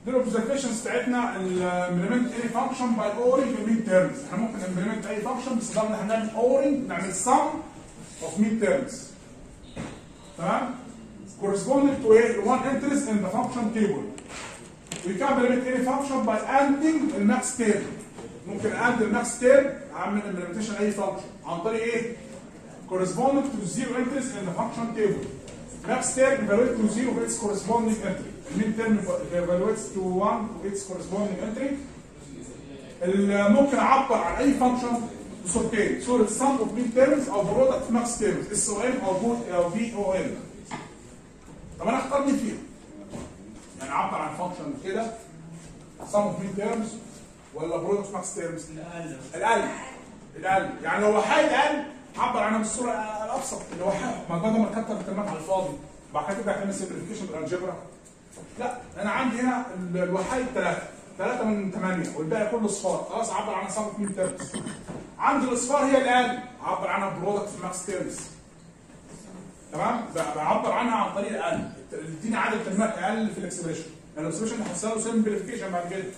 دي الاوبزرفيشنز بتاعتنا الامبلمنت اي فانكشن باي اورنج بالمين تيرمز احنا ممكن امبلمنت اي فانكشن باستخدام ان احنا نعمل اورنج نعمل سم اوف مين تيرمز تمام corresponding to a one interest in the function table we can implement any function by adding الماكس تيرم ممكن add الماكس تيرم اعمل implementation اي function عن طريق ايه corresponding to zero interest in the function table max term evaluates to zero of its corresponding entry min term evaluates to one of its corresponding entry ال- ممكن اعبر عن اي فانكشن بصورتين صوره sum of min terms او product max terms اس او ام او بوت او في او ال طب انا اختار مين فيهم؟ يعني اعبر عن فانكشن كده sum of min terms ولا product max terms؟ القلب القلب يعني لو حي القلب عبر عنها بالصوره الابسط اللي هو حي ما بدل ما تكتر الكلمات على الفاضي بعد كده تبدا تعمل سمبليفيكيشن بالالجبرا لا انا عندي هنا ال- الوحيد ثلاثه ثلاثه من ثمانيه والباقي كله اصفار خلاص عبر عنها صم مين تيرمز عندي الاصفار هي القلب عبر عنها برودكت ماكس تيرمز تمام ب- بعبر عنها عن طريق القلب اديني عدد كلمات اقل في الاكسبريشن الاكسبريشن هحصل له سمبليفيكيشن بعد كده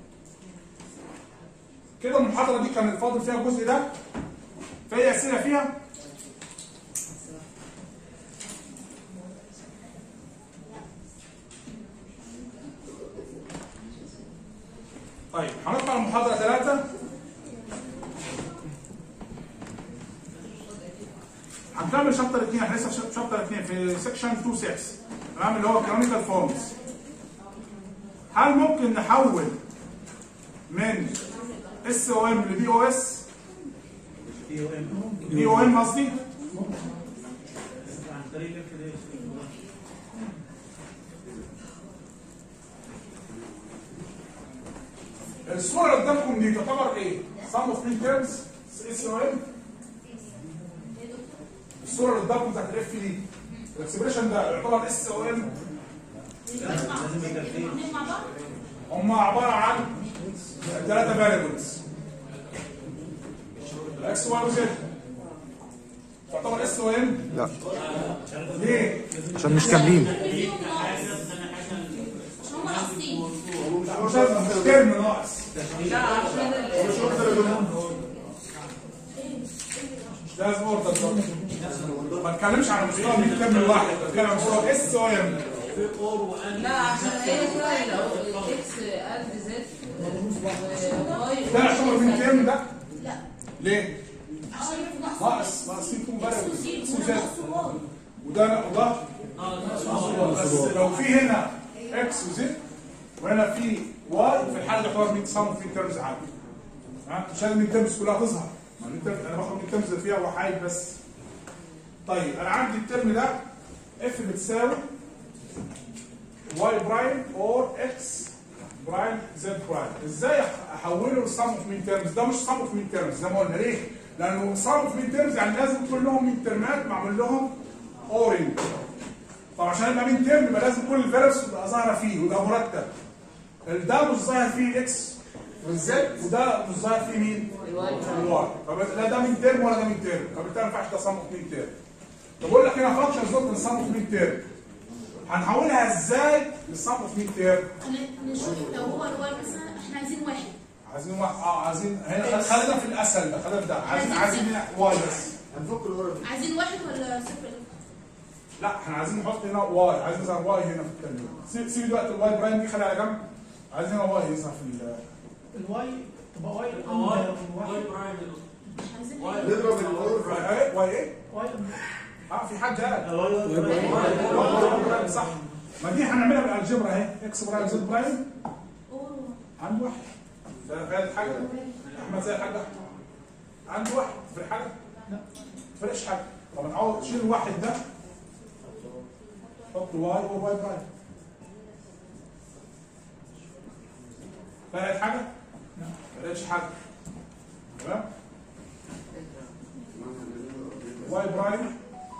كده المحاضره دي كان الفاضل فيها الجزء ده في اسئله فيها طيب هندخل على المحاضره ثلاثة هنكمل شابتر 2 احنا لسه في شابتر 2 في سكشن 2 6 تمام اللي هو كانونيكال فورمز هل ممكن نحول من اس او ام لبي او اس بي او ام قصدي عن طريق الكده الصوره اللي قدامكم دي تعتبر ايه؟ sum of three terms اس او ام الصوره اللي قدامكم بتاعت الاف دي الاكسبريشن ده يعتبر اس او ام لازم يكفيه هم عباره عن ثلاثه فاريبلز اكس واي وزد تعتبر اس او ام لا ليه؟ عشان مش كاملين عشان هم ناقصين مش لازم ترم ناقص مش لازم اوردر برضه. ما اتكلمش عن مستوى من الترم الواحد بتكلم عن مستوى اس او ام لا عشان هي كده لو اكس قد زد واي ده يعتبر من الترم ده لا ليه؟ عشان ناقص ناقص ناقصين تو فاريبلز زيرو اكس وده وزد ناقص واي وده لا والله بس لو في هنا اكس وزد وهنا في واي في الحاله دي يعتبر 100 صم في ترمز عادي ها مش لازم الترمز كلها تظهر ما الترم- انا باخد من الترمز اللي فيها وحايد بس طيب انا عندي الترم ده اف بتساوي واي برايم اور اكس برايم زد برايم ازاي احوله لصم اوف مين ترمز ده مش صم اوف مين ترمز زي ما قلنا ليه لانه صم اوف مين ترمز يعني لازم كلهم مين ترمات معمول لهم اورنج طب عشان يبقى مين ترم يبقى لازم كل الفيرس تبقى ظاهره فيه ويبقى مرتب ده مش ظاهر فيه الاكس والزد وده مش ظاهر فيه مين؟ الواي فلا ده مين ترم ولا ده مين ترم فبالتالي ما ينفعش ده صم اوف مين ترم طب بقول لك هنا فانكشن ظبط من صم اوف مين ترم هنحولها ازاي لصم اوف مين ترم؟ هن- نشوف لو هو الواي مثلا احنا عايزين واحد عايزين واحد اه عايزين هنا خلينا في الاسهل ده خلينا في ده عايزين عايزين هنا واي بس هنفك الورقه دي عايزين واحد ولا صفر لا احنا عايزين نحط هنا واي عايزين نظهر واي هنا في الكلمه سيب سيب دلوقتي الواي برايم دي خليها على جنب عايزين هنا واي يظهر في ال- الواي تبقى واي واي واحد واي برايم مش عايزين واي. واحد. نضرب الورقه واي ايه واي ايه؟ واي اه في حد قال واي برايم واي برايم صح ما دي هنعملها بالالجبرا اهي اكس برايم زد برايم أوه. عند واحد ده فاهم حاجه احمد زي حاجه عند واحد في الحاجه لا. ما فرقش حاجه طب نعوض شيل الواحد ده حط واي وواي برايم فرقت حاجه؟ ما فرقتش حاجه تمام واي برايم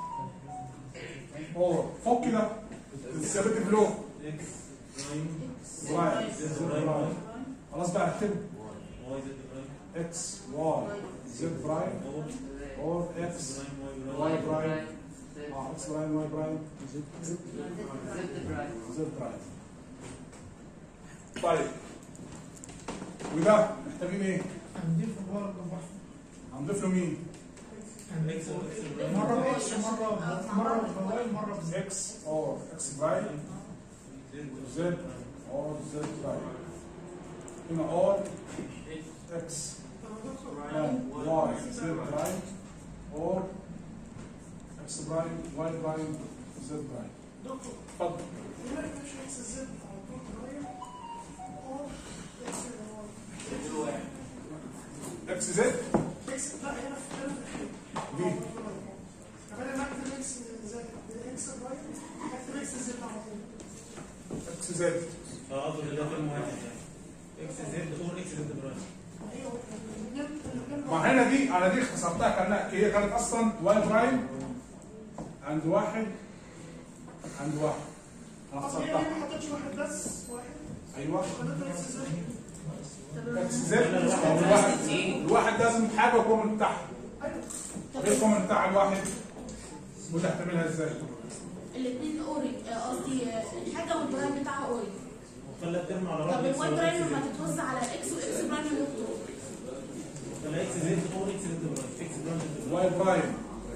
اور فك ده الثابت بلو اكس برايم برايم زد برايم خلاص بقى اكتبه واي زد برايم اكس واي زد برايم اور اور اكس برايم واي واي برايم برايم اه اكس برايم واي برايم زد زد برايم طيب وده محتاجين ايه؟ هنضيف برضه واحد هنضيف له مين؟ اكس اور اكس برايم مرة بإكس مرة مرة بواي مرة بزد اكس اور اكس برايم زد اور زد برايم هنا اور اكس برايم واي زد برايم اور اكس برايم واي برايم زد برايم دكتور اتفضل ليه ما يبقاش اكس زد على طول تغير اور اكس واي اكس زد اكس لا هنا في الكلام الاخير دي طب انا بكتب اكس زد اكس برايم بكتب اكس زد على طول اكس زد اه قصدك ده كلمه واحد يعني اكس زد اور اكس زد برايم ايوه الاثنين الاثنين ما هنا دي انا دي اختصرتها كانها هي كانت اصلا واي برايم عند واحد عند واحد انا طب هي اختصرتها ليه ما حطيتش واحد بس واحد ايوه خليتها اكس زد اكس زد الواحد الواحد لازم حاجه كومن بتاعها ايوه ايه الكومن بتاع الواحد وتحتملها ازاي الاثنين اوري آه، قصدي آه، الحاجه والبرايم بتاعها اوري وخلى الترم على طب بعض اكس الواي اور برايم اكس لما زد تتوزع على اكس واكس برايم يخطر خلى اكس زد اور اكس زد برايم اكس برايم زد برايم واي برايم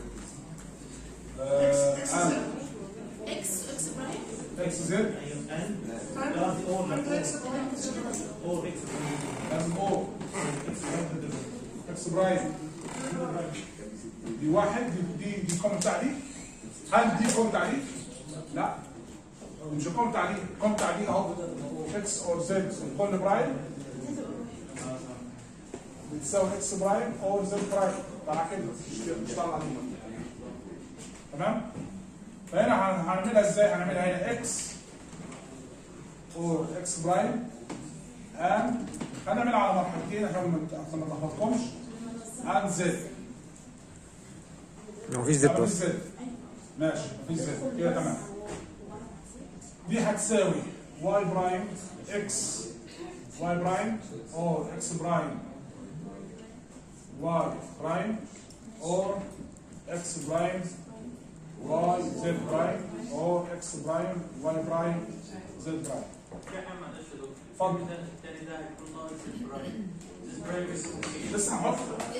اكس آه، زد اكس واكس برايم اكس زد ايوه ان لا قصدي اور لا انت اكس برايم زد اور اكس برايم لازم او اكس برايم زد برايم اكس برايم دي واحد دي دي دي الكومن بتاع دي هل دي كومن بتاع دي؟ لا مش الكومن بتاع دي الكومن بتاع دي اهو اكس اور زد كل برايم بتساوي اكس برايم اور زد برايم طلع كده مش- مش طالعه دي تمام فهنا هن- هنعملها ازاي هنعملها هنا اكس اور اكس برايم ان هنعملها على مرحلتين عشان ما عشان ما نلخبطكمش ان زد مفيش زد مفيش بس زد ماشي مفيش زد كده تمام دي هتساوي واي برايم اكس واي برايم اور اكس برايم واي برايم اور اكس برايم واي زد برايم اور اكس برايم واي برايم زد برايم اتفضل الثاني ده هيكون ناقص البرايم البرايم اسمه ايه؟ لسه هنحط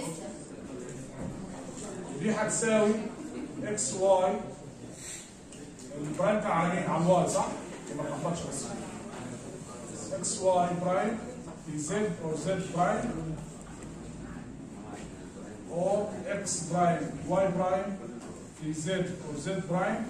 دي هتساوي اكس واي البرايم كان على مين؟ على الواي صح؟ ما تلخبطش بس اكس واي برايم في زد او زد برايم او اكس برايم واي برايم في زد او زد برايم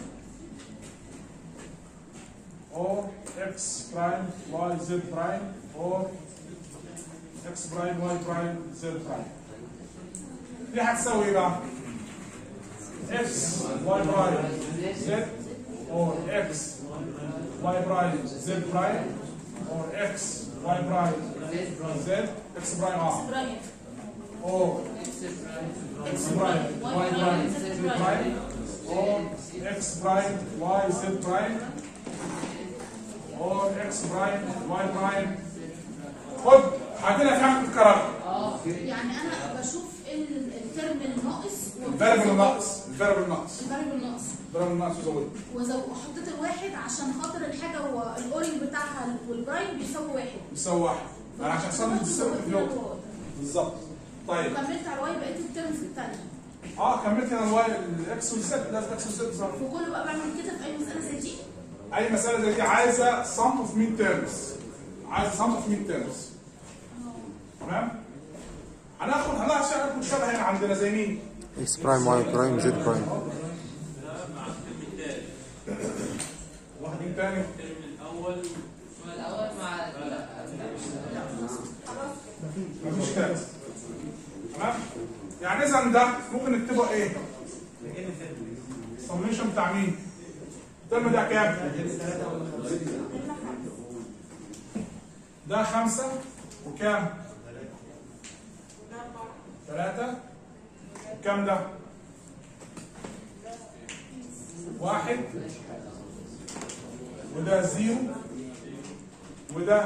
او اكس برايم واي زد برايم او اكس برايم واي برايم زد برايم دي هتساوي ايه بقى؟ اكس واي برايم زد اور اكس واي برايم زد برايم اور اكس واي برايم زد اكس برايم اه برايم اور اكس برايم واي برايم زد برايم اور اكس برايم واي زد برايم اور اكس برايم واي برايم خد عندنا كام تكرار يعني انا بشوف ال- الترم الناقص الفاريبل الناقص الفاريبل الناقص الفاريبل الناقص الفاريبل الناقص يزود وزو- وحطيت الواحد عشان خاطر الحاجه هو الاورنج بتاعها والبرايم بيساوي واحد يساوي واحد انا عشان اصلا السبب في اليوم بالظبط طيب وكملت على الواي بقيت الترم في الثانيه اه كملت انا الواي الاكس والزد لازم اكس والزد ظهر وكله بقى بعمل كده في اي مساله زي دي اي مساله زي دي عايزه sum اوف مين تيرمز عايزه sum اوف مين تيرمز تمام هناخد هناخد هناخد شبه هنا عندنا زي مين اكس برايم واي برايم زد برايم مع الترم الثالث واحد مين تاني الترم الاول الاول مع لا مفيش تاني تمام يعني اذا ده ممكن نكتبه ايه لكن الثاني السميشن بتاع مين الترم ده كام ده خمسة وكام ثلاثة وكام ده واحد وده زيرو وده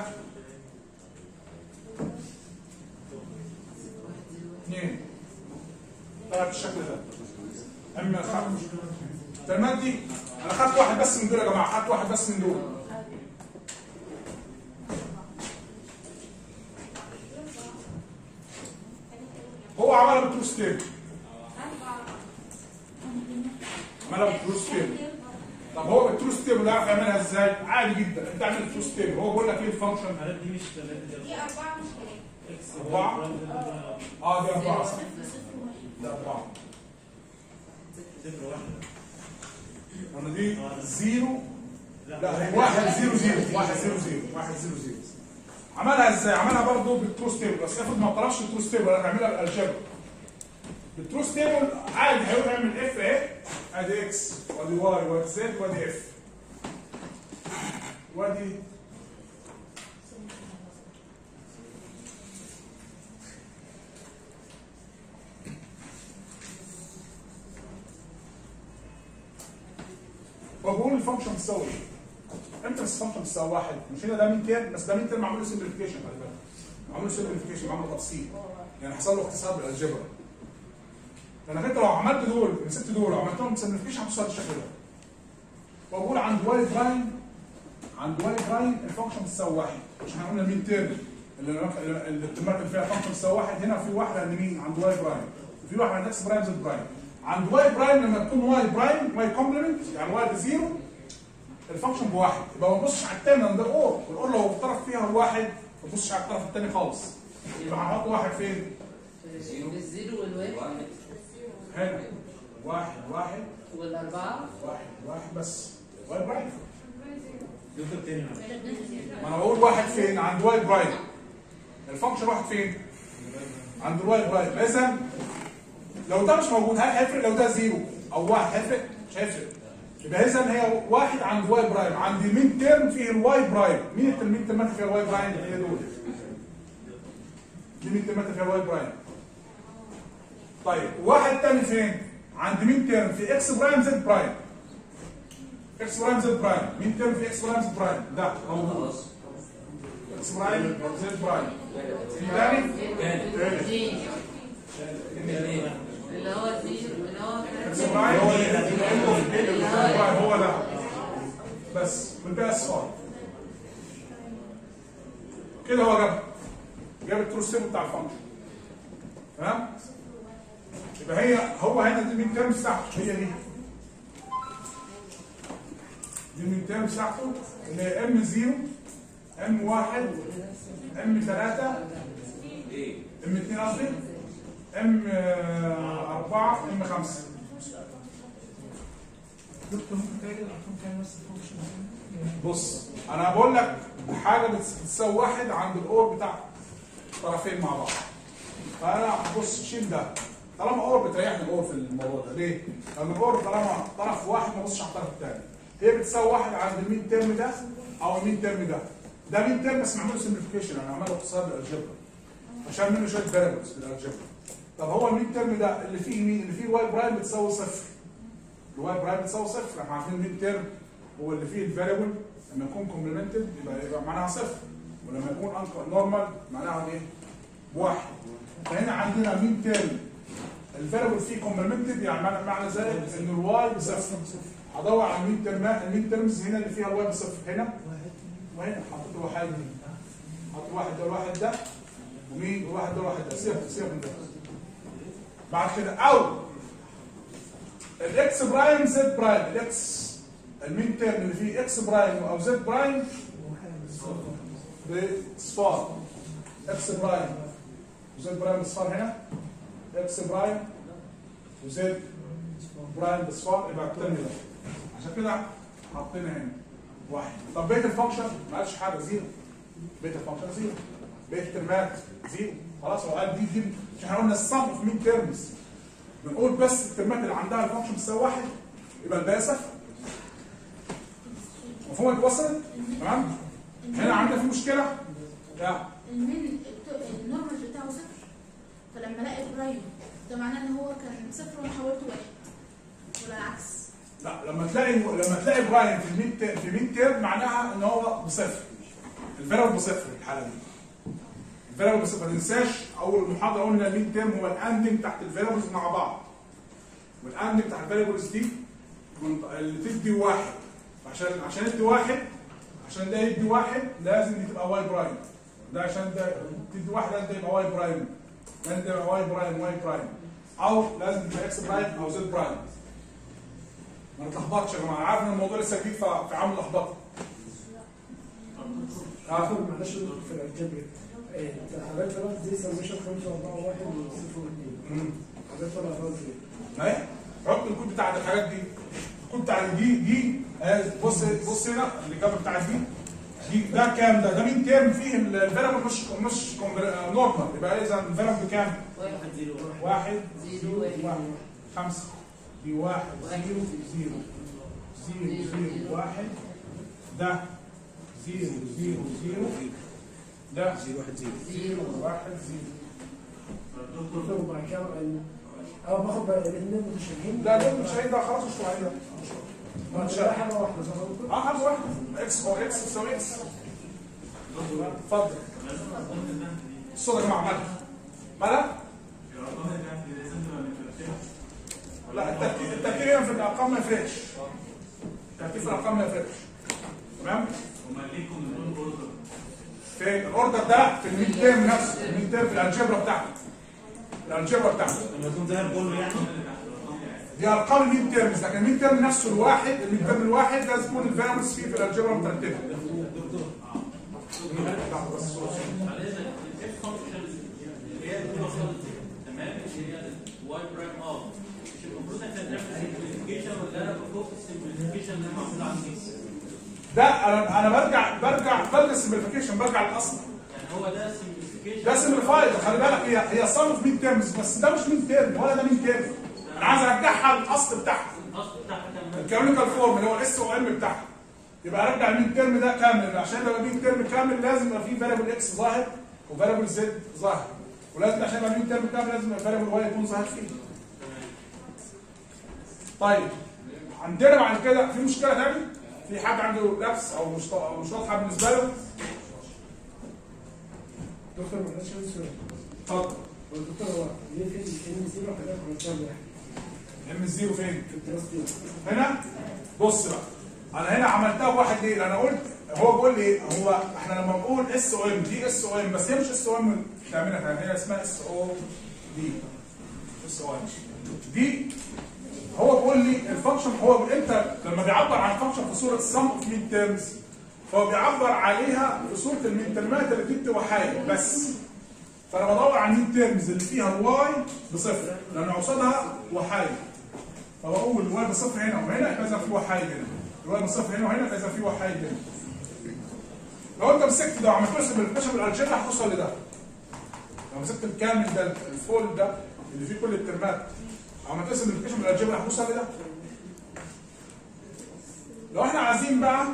اثنين طلع بالشكل ده اما خمس الترمات دي انا خدت واحد بس من دول يا جماعه خدت واحد بس من دول عملها بالترو ستيبل عملها بالترو ستيبل طب هو بالترو ستيبل يعرف يعملها ازاي؟ عادي جدا انت اعمل الترو ستيبل هو بيقول لك ايه الفانكشن؟ الحالات دي مش ثلاثة دي أربعة مش كده اكس أربعة؟ برايم زد برايم. اه دي اربعه صح صفر صفر واحد ده اربعه صفر واحد وانا دي زيرو لا لا هي واحد زيرو زيرو واحد زيرو زيرو واحد زيرو زيرو عملها ازاي؟ عملها برضه بالترو ستيبل بس افرض ما طلبش الترو ستيبل انا هعملها بالالجبر بالترو ستيبل عادي هيروح يعمل اف اهي ادي اكس وادي واي وادي زد وادي اف وادي وبقول الفانكشن تساوي ايه؟ امتى الفانكشن تساوي واحد؟ مش هنا ده مين تيرم بس ده مين تيرم معمول له سمبليفيكيشن خلي بالك معمول له سمبليفيكيشن معمول له تفصيل يعني حصل له اختصار بالالجبرا لانك انت لو عملت دول مسكت دول وعملتهم سمبليفيكيشن هتوصل للشكل ده وبقول عند واي برايم عند واي برايم الفانكشن تساوي واحد مش احنا قلنا مين تيرم اللي اللي اللي الترمات اللي فيها فانكشن تساوي واحد هنا في واحد عند مين؟ عند واي برايم وفي واحد عند اكس برايم زد برايم عند واي برايم لما تكون واي برايم واي كومبلمنت يعني واي بزيرو الفانكشن بواحد يبقى ما تبصش على الثاني لان ده اور والاور لو الطرف فيها واحد ما تبصش على الطرف الثاني خالص يبقى هنحط واحد فين؟ بالزيرو والواحد هنا واحد واحد والأربعة واحد واحد بس واي برايم دكتور تاني معلش. ما انا بقول واحد فين؟ عند واي برايم الفانكشن واحد فين؟ عند الواي برايم اذا لو ده مش موجود هل هيفرق لو ده زيرو او واحد هيفرق؟ مش هيفرق يبقى اذا هي واحد عند واي برايم عند مين ترم فيه الواي برايم مين الترمين ترمات فيها الواي برايم هي دول دي مين ترمات فيها الواي برايم طيب واحد تاني فين عند مين ترم في اكس برايم زد برايم اكس برايم زد برايم مين ترم في اكس برايم زد برايم ده موجود اكس برايم زد برايم في تاني اتنين. اللي هو زيرو اللي هو اكس برايم هو ده هو ده بس والباقي اصفار كده هو جاب جاب التروس بتاع الفانكشن تمام يبقى هي هو هنا دي المين تيرم بتاعته هي دي دي المين تيرم بتاعته اللي هي ام 0 ام 1 ام 3 ام 2 قصدي ام 4 ام 5 دكتور ممكن تاني الارقام كام بس الفانكشن بص انا بقول لك حاجه بتس- بتساوي واحد عند الاور بتاع طرفين مع بعض فانا بص شيل ده طالما اور بتريحني الاور في الموضوع ده ليه؟ لان الاور طالما طرف واحد ما بصش على الطرف الثاني هي بتساوي واحد عند المين ترم ده او المين ترم ده ده مين ترم بس معمول سمبليفيكيشن انا عمال اختصار بالالجبرا عشان منه شويه فاريبلز بالالجبرا طب هو المين ترم ده اللي فيه مين؟ اللي فيه الواي برايم بتساوي صفر الواي برايم بتساوي صفر احنا عارفين المين ترم هو اللي فيه الفاريبل لما يكون كومبلمنتد يبقى يبقى معناها صفر ولما يكون نورمال معناها ايه؟ واحد فهنا عندنا مين ترم الفاريبل فيه كومبلمنتد يعني معنى, معنى ذلك ان الواي بصفر هدور على المين ترم المين ترمز هنا اللي فيها الواي بصفر هنا وهنا حطيت الواحد دي حط الواحد ده الواحد ده ومين الواحد ده الواحد ده سيبك سيبك من ده بعد كده او الاكس برايم زد برايم الاكس المين تيرم اللي فيه اكس برايم او زد برايم بصفار اكس برايم وزد برايم بصفار هنا اكس برايم وزد برايم بصفار يبقى الترم ده عشان كده حاطين هنا واحد طب بقيه الفانكشن ما قالش حاجه زيرو بقيه الفانكشن زيرو بقيه الترمات زيرو خلاص هو قال دي دي مش احنا قلنا الصم اوف مين تيرمز بنقول بس الترمات اللي عندها الفانكشن بتساوي واحد يبقى الباقي صفر مفهوم وصلت؟ تمام؟ هنا عندنا في مشكله؟ لا المين الت- النورمال بتاعه صفر فلما الاقي برايم ده معناه ان هو كان صفر وانا حولته واحد ولا العكس لا لما تلاقي لما تلاقي براين في الميد تير- في ميد تيرم معناها ان هو بصفر الفاريبل بصفر في الحاله دي الفاريبل بصفر ما تنساش اول محاضره قلنا الميد تيرم هو الاندنج تحت الفاريبلز مع بعض والاندنج تحت الفاريبلز دي من- اللي تدي واحد عشان عشان يدي واحد عشان ده يدي واحد لازم دي تبقى واي برايم ده عشان ده تدي واحد لازم ده يبقى واي برايم لازم تبقى واي برايم واي برايم او لازم تبقى اكس برايم او زد برايم ما نتلخبطش يا جماعه عارف ان الموضوع لسه جديد ف- فعامل لخبطه اه عفوا معلش في الجبر انت حضرتك دلوقتي دي سميشن 5 4 1 و0 و2 مم. حضرتك ولا خلاص ايه؟ اهي حط الكود بتاعت الحاجات دي الكود بتاع دي دي آه، بص بص هنا الاجابه بتاعت دي دي ده كام ده؟ ده مين ترم فيه الفيربل مش مش نورمال يبقى اذا الفيربل بكام؟ واحد زيرو واحد زيرو واحد واحد خمسة دي واحد واحد. زيرو زيرو زيرو زيرو واحد ده زيرو زيرو زيرو ده زيرو واحد زيرو زيرو واحد زيرو دكتور وبعد كده اه باخد بقى الاثنين متشابهين لا ده مش هيدا خلاص مش هيدا ما مش ده حاجه واحده صح يا دكتور؟ اه حاجه واحده اكس او اكس تساوي اكس اتفضل الصوره يا جماعه مالها مالها؟ لا الترتيب الترتيب هنا في الارقام ما يفرقش الترتيب في الارقام ما يفرقش تمام؟ في الاوردر ده في الميد تيرم نفسه الميد تيرم في الالجبرا بتاعته الالجبرا بتاعته لما يكون ظاهر كله يعني دي ارقام الميد تيرمز لكن الميد تيرم نفسه الواحد الميد تيرم الواحد لازم يكون الفاريبلز فيه في الالجبرا مترتبه تمام اللي هي واي برايم اه مش المفروض احنا نعمل سمبليفيكيشن ولا انا بفوق السمبليفيكيشن اللي معمول عندي ده انا انا برجع برجع برجع السمبليفيكيشن برجع للاصل يعني هو ده سمبليفيكيشن ده سمبليفايد خلي بالك هي هي صنف ميد تيرمز بس ده مش ميد تيرم ولا ده ميد تيرم انا عايز ارجعها للاصل بتاعها الاصل بتاعها كان الكانونيكال فورم اللي هو الاس او ام بتاعها يبقى ارجع الميد تيرم ده كامل عشان يبقى ميد تيرم كامل لازم يبقى فيه فاريبل اكس ظاهر وفاريبل زد ظاهر ولازم عشان يبقى ميد تيرم كامل لازم يبقى فاريبل واي يكون ظاهر فيه طيب عندنا بعد كده في مشكله ثانيه في حد عنده لبس او مش أو مش واضحه بالنسبه له دكتور معلش عندي سؤال اتفضل هو الدكتور هو ليه في ان زيرو حضرتك عملتها واحد ام الزيرو فين؟ في الدراسه دي هنا بص بقى انا هنا عملتها بواحد ليه؟ لأن انا قلت هو بيقول لي ايه؟ هو احنا لما بنقول اس او ام دي اس او ام بس هي مش اس او ام تعملها كمان هي اسمها اس او دي اس او ام دي هو بيقول لي الفانكشن هو بيقول انت لما بيعبر عن فانكشن في صوره سم اوف ميد تيرمز فهو بيعبر عليها في صوره الميد ترمات اللي بتدي وحايد بس فانا بدور على الميد تيرمز اللي فيها الواي بصفر لان قصادها وحايد فبقول الواي بصفر هنا وهنا يبقى اذا في وحايد هنا الواي بصفر هنا وهنا يبقى اذا في وحايد هنا لو انت مسكت ده وعملت له سمبليفيكيشن بالالجبرا هتوصل لده لو مسكت الكامل ده الفول ده اللي فيه كل الترمات عملت له سمبليفيكيشن بالالجبرا هتوصل لده لو احنا عايزين بقى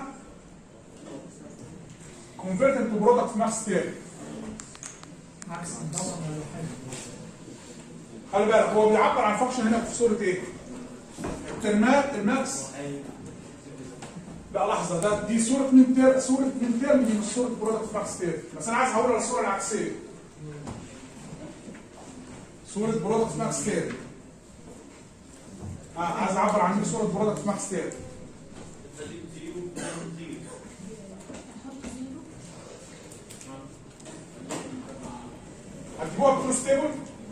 convert into product max theory عكس طبعا ولا حاجه خلي بالك هو بيعبر عن فانكشن هنا في صوره ايه؟ الترمات الماكس لا لحظه ده دي صوره من تير صوره من تيرم دي مش صوره برودكت ماكس تير بس انا عايز احولها للصوره العكسيه صوره برودكت ماكس تير آه عايز اعبر عن دي صوره برودكت ماكس تير هتجيبوها بترو ستيبل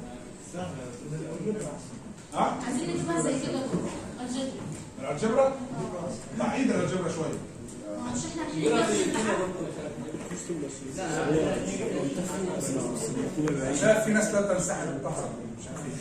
ها عايزين نجيبها زي كده الجبر الالجبرا تعيد الالجبرا شويه مش احنا الحين شايف في ناس ثالثه انسحبت وتهرب مش عارف ايه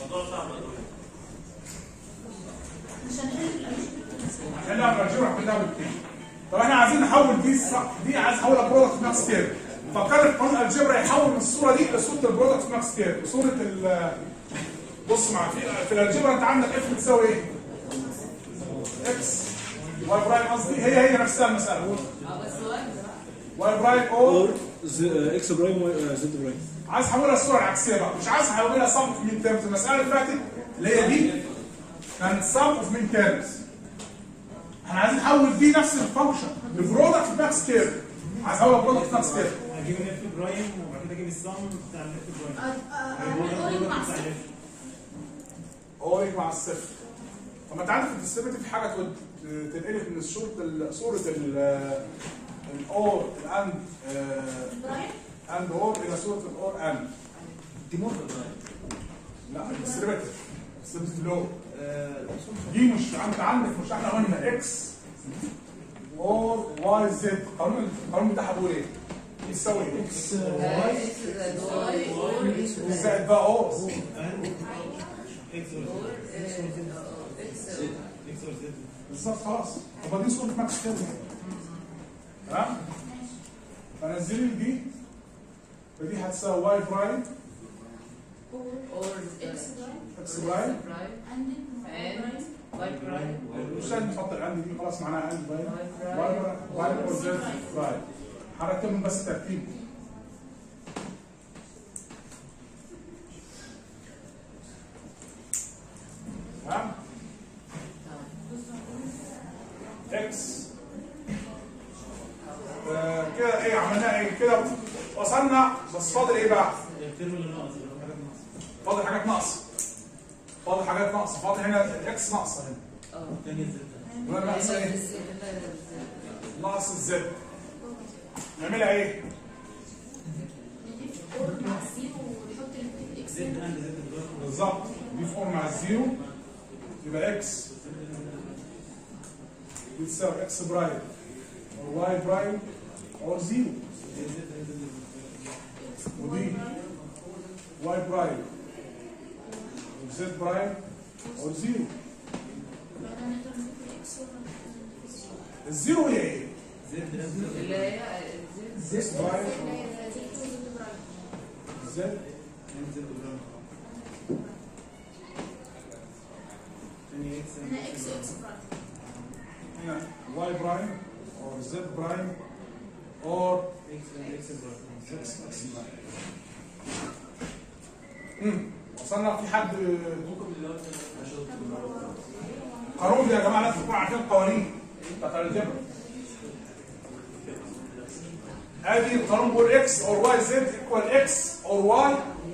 مش هنحل الالجبر هنلعب الالجبرا كلها بالاثنين طب احنا عايزين نحول دي صح دي عايز احولها برودكت ماكس تير فكرت قانون الالجبرا يحول من الصوره دي لصوره البرودكت ماكس تير صوره ال بص مع في في الالجبرا انت عندك اف بتساوي ايه؟ اكس واي برايم قصدي هي هي نفسها المساله اه بس واحد واي برايم اور اكس برايم زد برايم عايز احولها للصوره العكسيه بقى مش عايز احولها صم اوف مين تيرمز المساله اللي فاتت اللي هي دي كانت صم اوف مين تيرمز احنا عايزين نحول دي نفس الفانكشن لبرودكت ماكس تيرم عايز احولها برودكت ماكس تيرم هجيب الاف برايم وبعد كده اجيب السم بتاع الاف برايم اعمل مع الصفر اوريك مع الصفر طب ما انت عارف الديستريبيوتيف في حاجه تود- تنقلب من صوره ال- صوره ال الاور الاند ابراهيم اند اور الى صوره الاور اند لا الديستريبيتيف الديستريبيتيف لو دي مش انت عندك مش احنا قلنا اكس اور واي زد قانون القانون بتاعها بيقول ايه؟ يساوي اكس اكس زائد واي اور اكس زائد بقى اور اكس اور اكس اكس اور زد بالظبط خلاص طب دي صوره ماكس كده تمام فنزل لي دي فدي هتساوي واي برايم اور اكس برايم اكس برايم برايم عندي and واي برايم مش لازم نحط العند دي خلاص معناها عند برايم واي واي برايم برايم اور زد برايم هرتبهم بس ترتيب تمام اكس آه، كده ايه عملنا ايه كده وصلنا بس فاضل ايه بقى الترم اللي ناقص اللي هو حاجات ناقصه فاضل حاجات ناقصه فاضل حاجات ناقصه فاضل هنا الاكس ناقصه هنا اه تاني زد ولا ناقصه ايه ناقص الزد نعملها ايه نضيف اور مع الزيرو ونحط الاكس زد اند زد دلوقتي بالظبط دي فور مع الزيرو يبقى اكس بتساوي اكس برايم او واي برايم او زيرو زد زد زد ودي واي برايم وزد برايم او زيرو بعدين نقدر نضيف الاكس ونضيف الزيرو هي ايه؟ زد زد اللي هي الزد زد برايم زد برايم زد زد قدام تاني اكس هنا اكس اكس برايم هنا واي برايم او زد برايم اور اكس اند اكس برايم اكس اكس برايم امم وصلنا في حد ممكن اللي هو اشوف قانون يا جماعه لازم تكونوا عارفين القوانين بتاعت الجبر ادي القانون بيقول اكس اور واي زد ايكوال اكس اور واي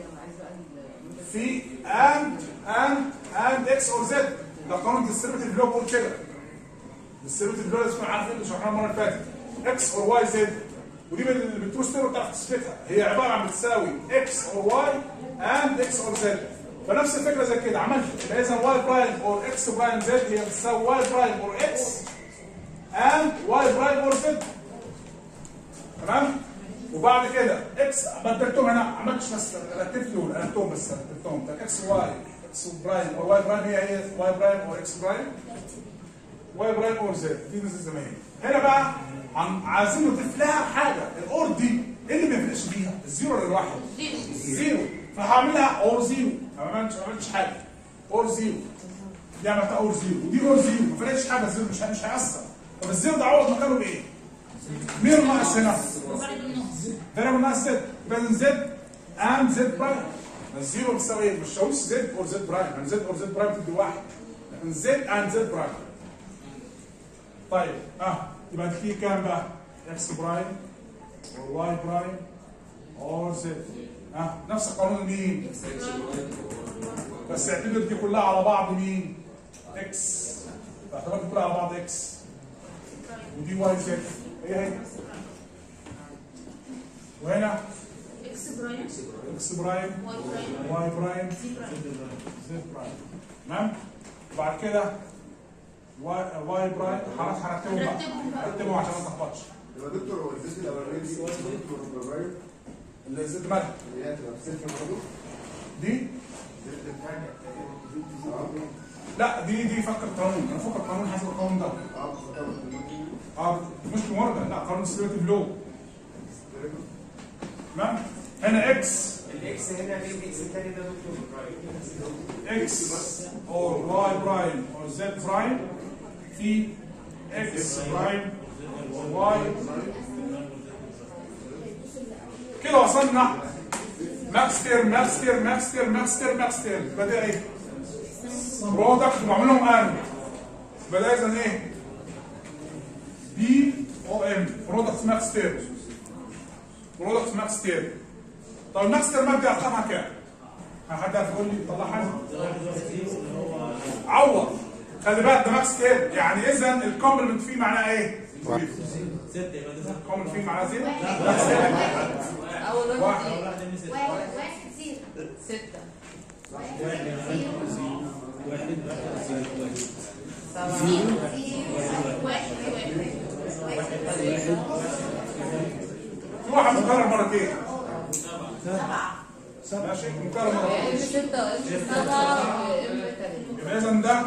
في اند اند اند اكس اور زد ده قانون ديستريبيتيف لو بيقول كده ديستريبيتيف لو لازم تكون عارف انت شرحناها المره اللي فاتت اكس اور واي زد ودي بال- بالترو ستيرو بتعرف تثبتها هي عباره عن بتساوي اكس اور واي اند اكس اور زد فنفس الفكره زي كده عملت يبقى اذا واي برايم اور اكس برايم زد هي بتساوي واي برايم اور اكس اند واي برايم اور زد تمام وبعد كده اكس بدلتهم هنا ما عملتش بس رتبت دول رتبتهم بس رتبتهم طب اكس واي اكس برايم اور واي برايم هي هي واي برايم اور اكس برايم واي برايم اور زد دي نفس زي ما هي هنا بقى عم عايزين نضيف لها حاجه الاور دي ايه اللي ما يفرقش بيها الزيرو ولا الواحد زيرو فهعملها اور زيرو ما عملتش ما عملتش حاجه اور زيرو دي عملتها اور زيرو ودي اور زيرو ما فرقتش حاجه الزيرو مش مش هيأثر طب الزيرو ده عوض مكانه بايه؟ مين الناقص هنا؟ وبعد النقص فاريبل ناقص زد يبقى زد اند زد برايم الزيرو بتساوي ايه؟ مش هقولش زد اور زد برايم يعني زد اور زد برايم تدي واحد لكن زد اند زد برايم طيب اه يبقى دي فيه كام بقى؟ اكس برايم اور واي برايم اور زد اه نفس القانون مين؟ بس اعتبر دي كلها على بعض مين؟ اكس اعتبر دي كلها على بعض اكس ودي واي زد هي هي وهنا اكس برايم اكس برايم واي برايم واي برايم زي برايم زد برايم تمام وبعد كده واي واي برايم خلاص هرتبهم بقى هنرتبهم بقى. هرتبهم عشان ما تلخبطش يبقى دكتور هو الزيت الاولانيه دي دكتور الرايل اللي زد مالها اللي هي تبقى بصفر برضه دي الزيت الثانيه اه لا دي دي فك القانون انا فك القانون حسب القانون ده اه بصفر اه مش مورجان لا قانون سيرتيف لو تمام هنا اكس الاكس هنا ليه الاكس الثاني ده دكتور برايم اكس اور واي برايم اور زد برايم في اكس برايم واي كده وصلنا ماكس تير ماكس تير ماكس تير ماكس تير ماكس تير يبقى ده ايه؟ برودكت وبعمل لهم ان يبقى ده اذا ايه؟ بي او ام برودكت ماكس تير برودكت ماكس تير طب الماكس تير مبدا ارقامها كام؟ حد عارف يقول لي طلع حاجه؟ عوض خلي بالك ده ماكس تير يعني اذا الكومبلمنت فيه معناها ايه؟ واحد. زد يبقى ده زد كومن فيه معناها زيرو اول واحد. واحد واحد من زد واحد واحد زيرو ستة واحد واحد زيرو واحد زد واحد سبعة زيرو واحد واحد في واحد مكرر مرتين سبعة ماشي مكرر مرتين ام ستة وام سبعة وام تلاتة يبقى اذا ده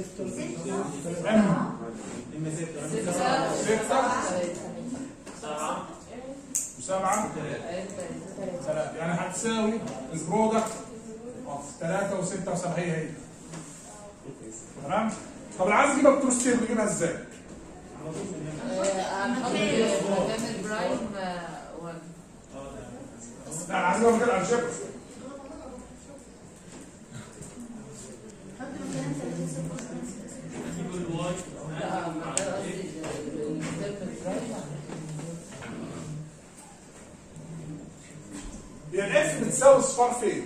ام ام زد ستة ستة تلاتة سبعة وسبعة ام تلاتة ثلاثة يعني هتساوي البرودكت اوف 3 و6 و7 هي هي تمام طب اللي عايز يجيبها بتروستير بيجيبها ازاي؟ هنحط مكان البرايم وان لا انا عايز اجيبها مكان الجبر حط مكان ثلاثة نجيب الواي لا مكان قصدي الترم البرايم هي الاف بتساوي اصفار فين؟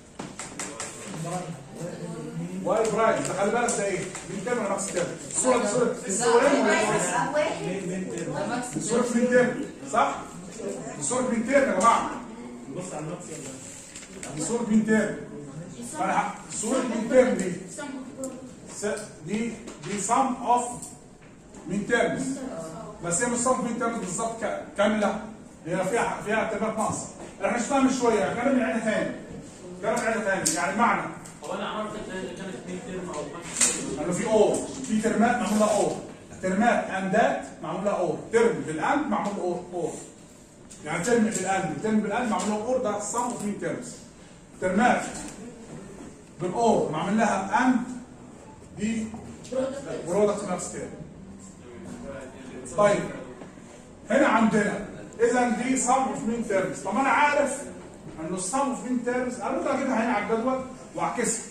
واي برايم ده خلي بالك ده ايه؟ دي كام ولا نفس كام؟ الصورة دي صورة الصورين ولا واحد واحد ده ماكس صورة مين تاني صح؟ دي صورة مين تاني يا جماعة؟ بص على المكس دي صورة مين تاني؟ فانا ه- صورة مين تاني دي؟ س- دي دي سم اوف مين تيرمز بس هي مش سم مين تيرمز بالظبط ك- كاملة هي فيها فيها اعتبارات ناقصة احنا مش فاهم شوية كلام من عينها تاني كلام من عينها تاني يعني معنى هو انا عرفت ان كانت اثنين ترم او خمسة انه في اور في ترمات معمول لها اور ترمات اندات معمول لها اور ترم بالاند معمول له اور اور يعني ترم بالاند ترم بالاند معمول له اور ده سم اوف مين تيرمز ترمات بالاور معمول لها اند دي برودكت نفس تيرم طيب هنا عندنا اذا دي سم اوف مين تيرمز طب انا عارف انه السم اوف مين تيرمز انا ممكن اجيبها هنا على الجدول واعكسها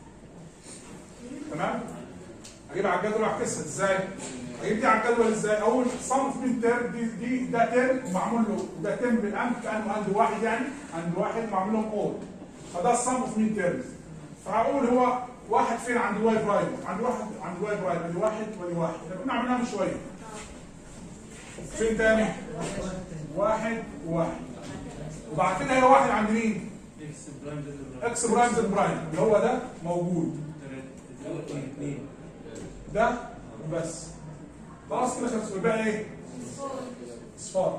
تمام اجيبها على الجدول واعكسها ازاي اجيب دي على الجدول ازاي اول سم اوف مين تيرم دي دي ده تيرم ومعمول له ده تيرم بالاند كانه اند واحد يعني اند واحد معمول لهم اول فده السم اوف مين تيرمز فهقول هو واحد فين عند واي برايم عند واحد عند واي برايم ادي واحد ودي واحد احنا كنا عاملينها من شويه فين تاني واحد وواحد وبعد كده هي واحد عند مين اكس برايم زد برايم اكس برايم زد برايم اللي هو ده موجود ثلاثة اثنين ده وبس خلاص كده خلص يبقى ايه اصفار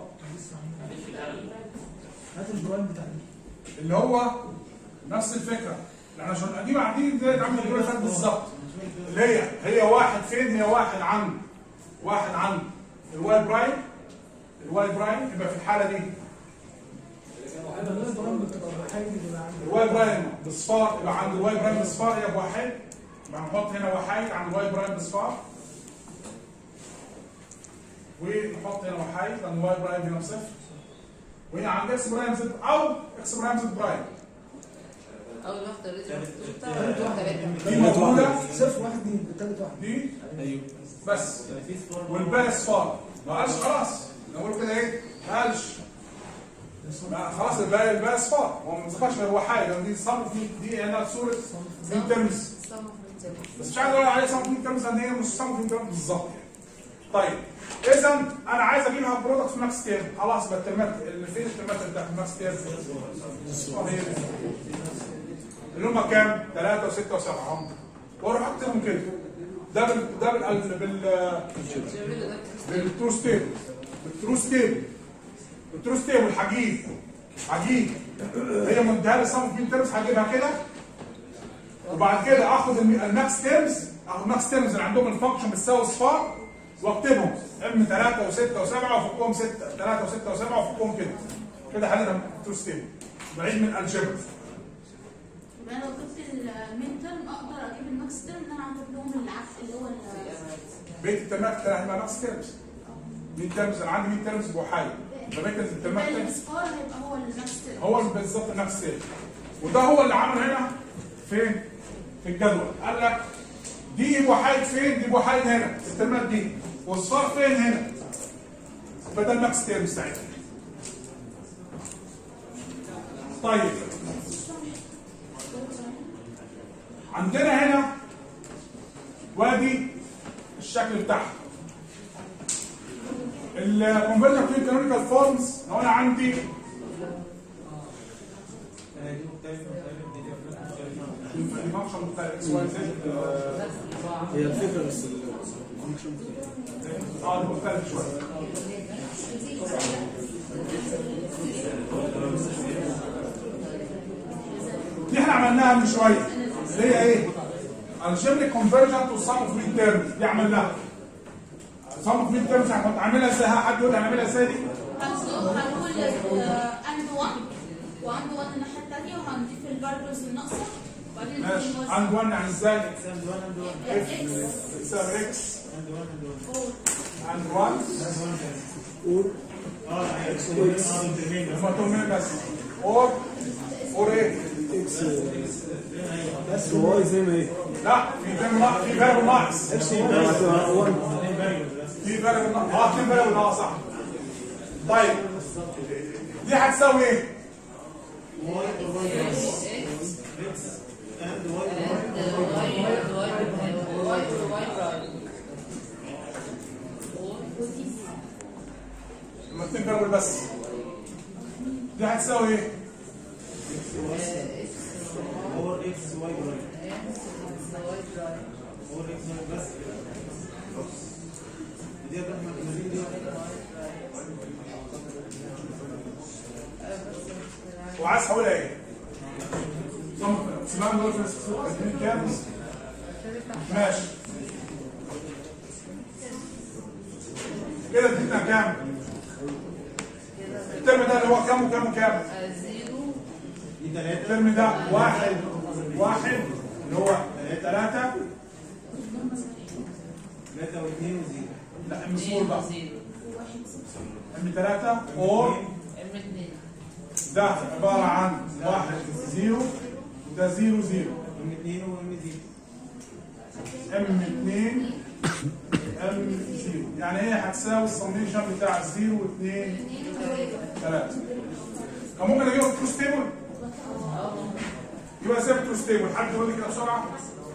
هات البرايم بتاع دي اللي هو نفس الفكره احنا عشان قديم قاعدين زي عامل الدور اللي فات بالظبط اللي هي هي واحد فين هي واحد عند واحد عند الواي برايم الواي برايم يبقى في الحاله دي هذا البرايم بتبقى حاجه اللي عندي الواي برايم بصفار يبقى عند الواي برايم بصفار هي بواحد يبقى نحط هنا واحد عند الواي برايم بصفار ونحط هنا واحد عند الواي برايم هنا بصفر وهنا عند اكس برايم زد او اكس برايم زد برايم اول واحدة اوريدي تالت- محطوطة تالت تلاتة دي موجوده صفر واحد اتنين التالت واحد دي ايوه بس في صفار والباقي صفار ما قالش خلاص نقول كده ايه ما قالش ما خلاص الباقي الباقي صفار هو ما ذكرش غير واحد لان دي صرف دي هنا صوره مين ترمز سم من ترم بس مش عايز اقول عليه صنف مين ترمز لان هي مش صنف مين ترمز بالظبط يعني طيب اذا انا عايز اجيبها برودكت في ماكس تيرم خلاص يبقى الترمات اللي فين الترمات بتاعت ماكس تيرم آه، هي دي. اللي هم كام؟ 3 و6 و7 هم واروح اكتبهم كده ده بال ده بال بال جميل ده بالترو ستيبل بالترو ستيبل بالترو ستيبل هجيب هجيب هي منتهى الصنف مين ترمز هجيبها كده وبعد كده اخد الم- الماكس تيرمز اخد الماكس تيرمز اللي عندهم الفانكشن بتساوي صفار واكتبهم ام 3 و6 و7 وفوقهم 6 3 و6 و7 وفوقهم كده كده حلينا الترو ستيبل بعيد من الجبر يبقى انا لو جبت المين ترم اقدر اجيب الماكس ترم ان انا اعمل لهم العكس اللي هو ال- بيت الترمات كده هيبقى ماكس تيرمز مين تيرمز انا عندي مين تيرمز بوحايد فبيت الترمات يبقى تيرمز الصفار هيبقى هو الماكس ترم هو اللي بالظبط نفس السيل وده هو اللي عمل هنا فين؟ في الجدول قال لك دي وحيد فين؟ دي وحيد هنا الترمات دي والصفار فين هنا؟ فده الماكس تيرم ساعتها طيب عندنا هنا وادي الشكل بتاعها ال- عندي دي مختلفه مختلفه دي مختلفه الفانكشن بتاع اكس واي زد هي الفكره بس الفانكشن اه دي مختلف شويه دي احنا عملناها من شويه اللي هي ايه؟ الجبر كونفرجنت تو سم اوف ميد تيرمز دي عملناها سم اوف ميد تيرمز كنت عاملها ازاي؟ ها، حد يقول لي هنعملها ازاي دي؟ هنقول هنقول اند 1 واند 1 الناحيه الثانيه وهنضيف الفاريبلز الناقصه وبعدين ماشي نوزع. عند 1 يعني ازاي؟ عند 1 عند 1 اكس يساوي اكس عند 1 عند 1 فور عند 1 اه اكس اكس هما دول مين بس؟ اور اور ايه؟ اكس بس واي زي ما هي لا في فاريبل ناقص في فاريبل ناقص اكس واي 1 في فاريبل ناقص اه في فاريبل ناقص صح طيب دي هتساوي ايه؟ عند 1 لما اتنين فاريبل بس دي هتساوي ايه؟ اور اكس واي واي اور اكس واي بس دي يا احمد المزيد دي وعايز احولها ايه؟ صم سيبها دول في اتنين كام؟ ماشي كده اديتنا كام؟ الترم ده اللي هو كام وكام وكام؟ زيرو دي 3 الترم ده واحد واحد اللي هو ثلاثة 3 و2 و0 لا المسؤول بقى زيرو ام ثلاثة اور ام اتنين ده عبارة عن واحد زيرو وده زيرو زيرو ام 2 وام 0 ام 2 ام زيرو يعني هي هتساوي السميشن بتاع الزيرو واثنين ثلاثة كان ممكن اجيبها في تروس تيبل يبقى ازاي في تروس تيبل حد يقول لي كده بسرعة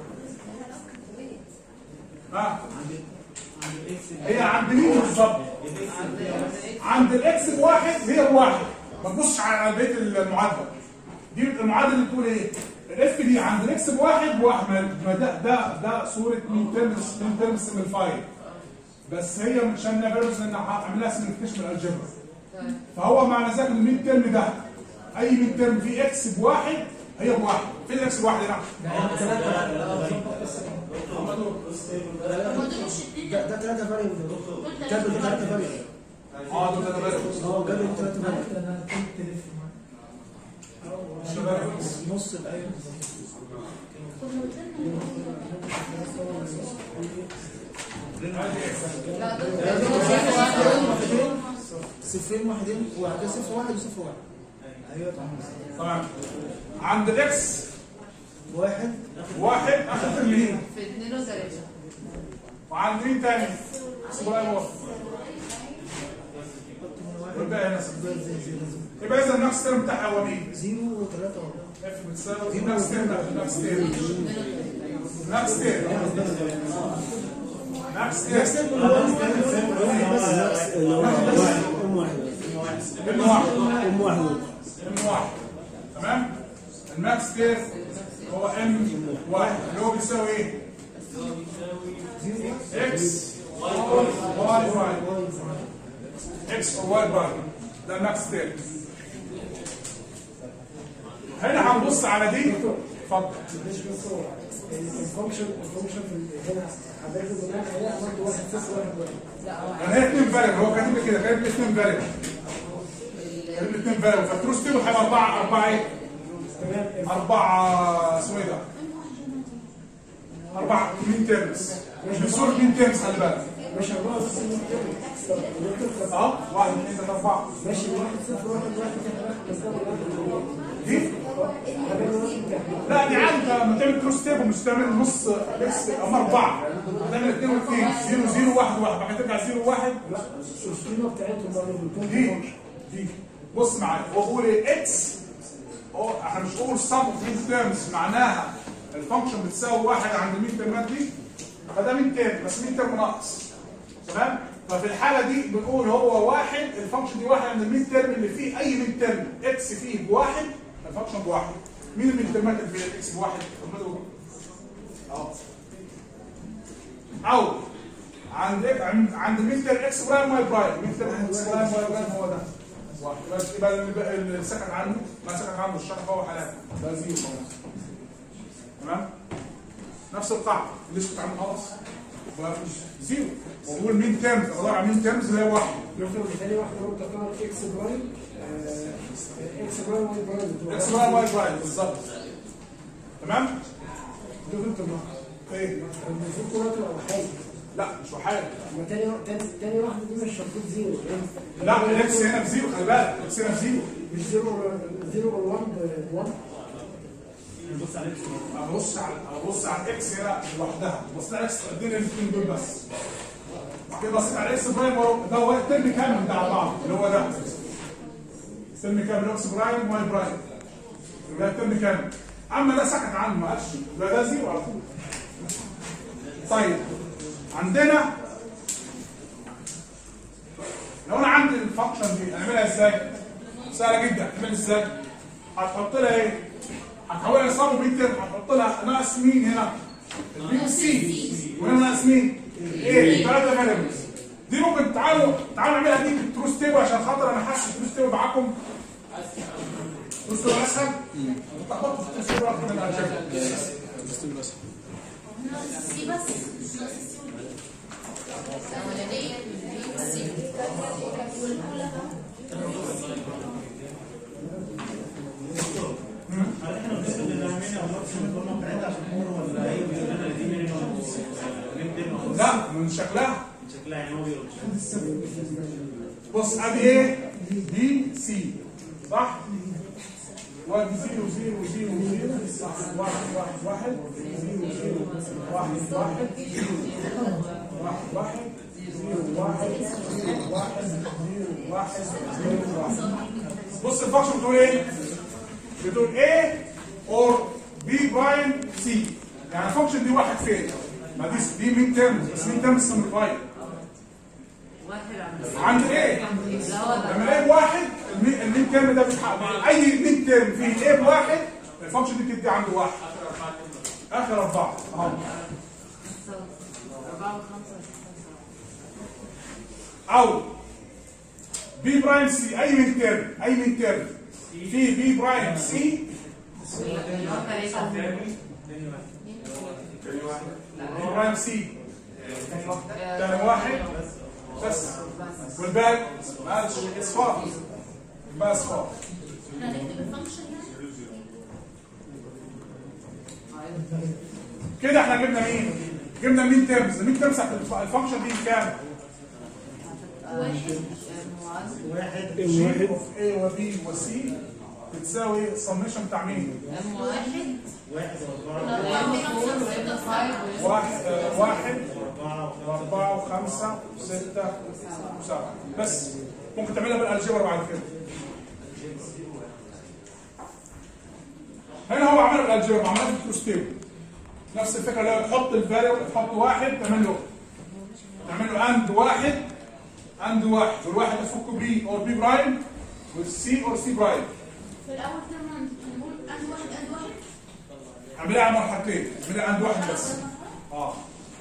ها عند الاكس هي عند مين بالظبط؟ عند الاكس بواحد هي بواحد ما تبصش على بقيه المعادله دي المعادله اللي بتقول ايه؟ الاف دي عند الاكس بواحد بواحد ما ما ده ده ده صوره مين ترمس مين ترمس من الفايل بس هي مش انا فيروس ان اعملها سمبليفيكيشن من الجبر فهو معنى ذلك ان المين ترم ده اي مين ترم فيه اكس بواحد هي بواحد فين الاكس بواحد هنا؟ هم دول. هما دول مش اتنين ده ده ثلاثة فاريبل دول جاب تلاتة ثلاثة فاريبل. فاريبل اه دول ده فيروس اه جاب ثلاثة فاريبل انا كنت تلف معاك نص الآية كنا قلنا لا دول صفرين واحدين واحدة صفر واحد وصفر واحد ايوه تمام عند الاكس واحد واحد اخر ترمين في اتنين وتلاتة وعند مين تاني؟ اسمه ايه هو؟ والباقي هنا صفر. يبقى اذا النفس ترم بتاعها هو مين؟ زيرو وثلاثة واحد اف بتساوي نفس ترم نفس ترم نفس ترم نفس نفس ترم اللي هو بس اللي هو واحد ام واحد ام واحد ام واحد ام واحد تمام؟ الماكس تير هو ام واحد اللي هو بيساوي ايه؟ اكس واي واي اكس واي واي ده الماكس تير هنا هنبص على دي اتفضل الفانكشن الفانكشن في هنا هتاخد هناك هي عملت واحد صفر واحد واحد يعني هي اثنين فاريبل هو كاتب لي كده كاتب لي اثنين فاريبل كاتب لي اثنين فاريبل فالتروس تيبل هيبقى اربعه اربعه ايه؟ تمام اربعه اسمه ايه ده؟ اربعه مين تيرمز مش بصوره مين تيرمز خلي بالك ماشي أربعة في السنة اه واحد اثنين ثلاثه اربعه ماشي واحد صفر واحد واحد بس ده واحد دي لا دي عادي انت لما تعمل كروس تيبل مش تعمل نص اكس اما اربعه تعمل اثنين واثنين زيرو زيرو واحد واحد بعد كده ترجع زيرو واحد لا القيمة بتاعتهم برضه بتكون دي دي بص معايا هو بيقول ايه اكس هو احنا مش بنقول سم اوف مين تيرمز معناها الفانكشن بتساوي واحد عند المين تيرمات دي فده مين تيرم بس مين تيرم ناقص تمام ففي الحاله دي بنقول هو واحد الفانكشن دي واحد من المين ترم اللي فيه اي مين ترم اكس فيه بواحد الفانكشن بواحد مين المين ترمات اللي فيه اكس بواحد؟ اهو او عند عند عند مستر اكس برايم واي برايم مستر اكس برايم واي برايم هو ده واحد بس يبقى اللي اللي سكت عنه ما سكت عنه الشرح فهو حلال ده زيرو خلاص تمام نفس القاعده اللي سكت عنه خلاص ما فيش زيرو ونقول مين تيرمز ادور على مين تيرمز اللي هي واحد نفرض ثاني واحدة لو تعتبر اكس برايم آه، اكس برايم واي برايم بتبقى اكس برايم واي برايم بالظبط تمام ديفرنت مارك ايه المفروض كلها تبقى وحاجة لا مش وحاجه اما تاني تاني تاني واحدة دي مش المفروض زيرو لا الاكس هنا بزيرو خلي بالك الاكس هنا بزيرو مش زيرو زيرو ولا 1 1 نبص على الاكس ابص على ابص على الاكس هنا لوحدها بص على الاكس اديني الاثنين دول بس بعد كده بصيت على الاكس برايم ورا- ده هو الترم كامل ده على بعض اللي هو ده الترم كامل اكس برايم واي برايم ده الترم كامل اما ده سكت عنه ما قالش ده ده زيرو على طول طيب عندنا لو انا عندي الفانكشن دي اعملها ازاي؟ سهله جدا اعملها ازاي؟ هتحط لها ايه؟ هتحولها لصام مين ترم هتحط لها ناقص مين هنا؟ البي والسي وهنا ناقص مين؟ ايه؟ ثلاثه فاريبلز دي ممكن تعالوا تعالوا نعملها دي بالتروس تيبل عشان خاطر انا حاسس التروس تيبل معاكم تروس تيبل اسهل؟ تحطوا في التروس تيبل اكتر من الجبل سي بس ناقص السي الاولانيه السي والاولى هل احنا بنفرض ان عاملين او نقص من الفورمه بتاعتها عشان نمر ولا هي بيقول لنا دي مينيمم مينيمم لا من شكلها شكلها يعني هو بيقول بص ادي ايه؟ بي سي صح؟ وادي زيرو زيرو زيرو زيرو صح واحد واحد واحد زيرو زيرو واحد واحد زيرو واحد واحد زيرو واحد زيرو واحد زيرو واحد زيرو واحد بص الفانكشن بتقول ايه؟ بتقول A or B برايم C يعني الفانكشن دي واحد فين؟ ما دي دي مين ترم بس مين ترم سمبليفايد واحد عند عند ايه؟ اللي هو ده لما الاقي بواحد المي- المين ترم ده بيتحقق اي مين ترم فيه ايه بواحد الفانكشن دي بتدي عنده واحد اخر اربعه اهو أربعة وخمسة او بي برايم سي اي مين ترم اي مين ترم في بي برايم سي اللي هو ثلاثة بي برايم سي تاني واحد بس والباقي مالش اصفار الباقي اصفار احنا هنكتب الفانكشن يعني كده احنا جبنا مين؟ جبنا مين ترمز المين ترمز بتاعت الف- الفانكشن دي كام؟ واحد واحد جي اوف اي وبي وسي بتساوي السميشن بتاع مين؟ ام واحد واحد واربعة ام فور وام فايف واحد آه، واحد واربعة واربعة وخمسة وستة وسبعة بس ممكن تعملها بالالجبر بعد كده هنا هو عمل بالالجبر عملها بالكروستيبل نفس الفكره اللي هو تحط الفاريبل تحط واحد تعمل له تعمل له اند واحد اند واحد والواحد تفكه بي اور بي برايم والسي اور سي برايم في الاول كده هنقول ان واحد ان واحد اعملها على مرحلتين اعملها عند واحد بس اه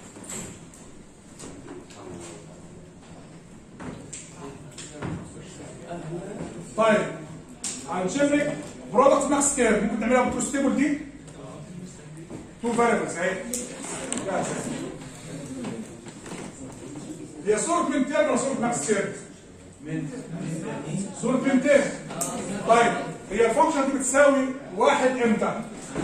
طيب هنشوف لك برودكت ماكس كير ممكن تعملها بالتروس تيبل دي تو فاريبلز اهي جاهزة. هي صورة من تير ولا صورة ماكس كير؟ من صورة من تير طيب هي الفانكشن دي بتساوي واحد امتى؟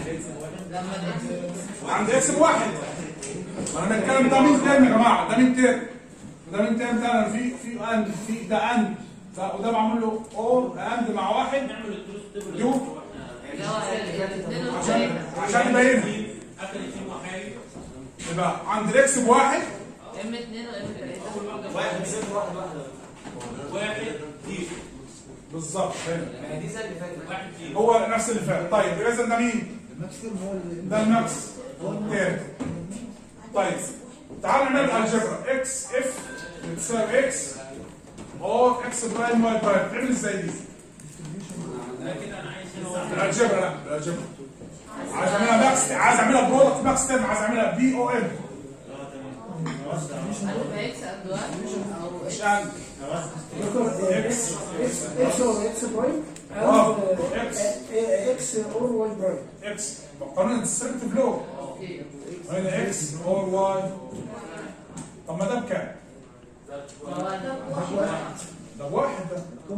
عند اكس بواحد ما انا بتكلم ده مين ترم يا جماعه ده مين ترم ده مين ترم ده أنا في في اند في ده اند ده وده معمول له اور اند مع واحد نعمل التروس تيبل يو اللي هو الاثنين عشان وثلاثة عشان يبينها اخر اثنين وحاجه يبقى عند الاكس بواحد ام اثنين وام ثلاثة واحد صفر واحد واحد واحد دي بالظبط هنا واحد دي هو نفس اللي فات طيب يبقى اذا ده مين؟ ده الماكس تاني طيب تعالوا نعمل الجبرا اكس اف بتساوي اكس اور اكس برايم واي برايم تعمل ازاي دي؟ لا كده انا عايز هنا واحد بالالجبرا لا بالالجبرا عايز اعملها ماكس عايز اعملها برودكت ماكس تيرم عايز اعملها بي او ام اه تمام وسع ألف إكس قد واحد أو مش إكس انا وسع اكس اكس اور اكس برايم اه اكس اكس اور واي برايم اكس قانون الديستركتيف لو أوكي هنا اكس اور واي طب ما ده بكام؟ فهو ده ده بواحد ده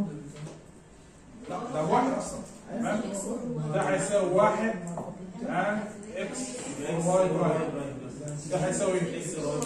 لا ده بواحد اصلا تمام ده هيساوي واحد and اكس اور واي برايم ده هيساوي ايه؟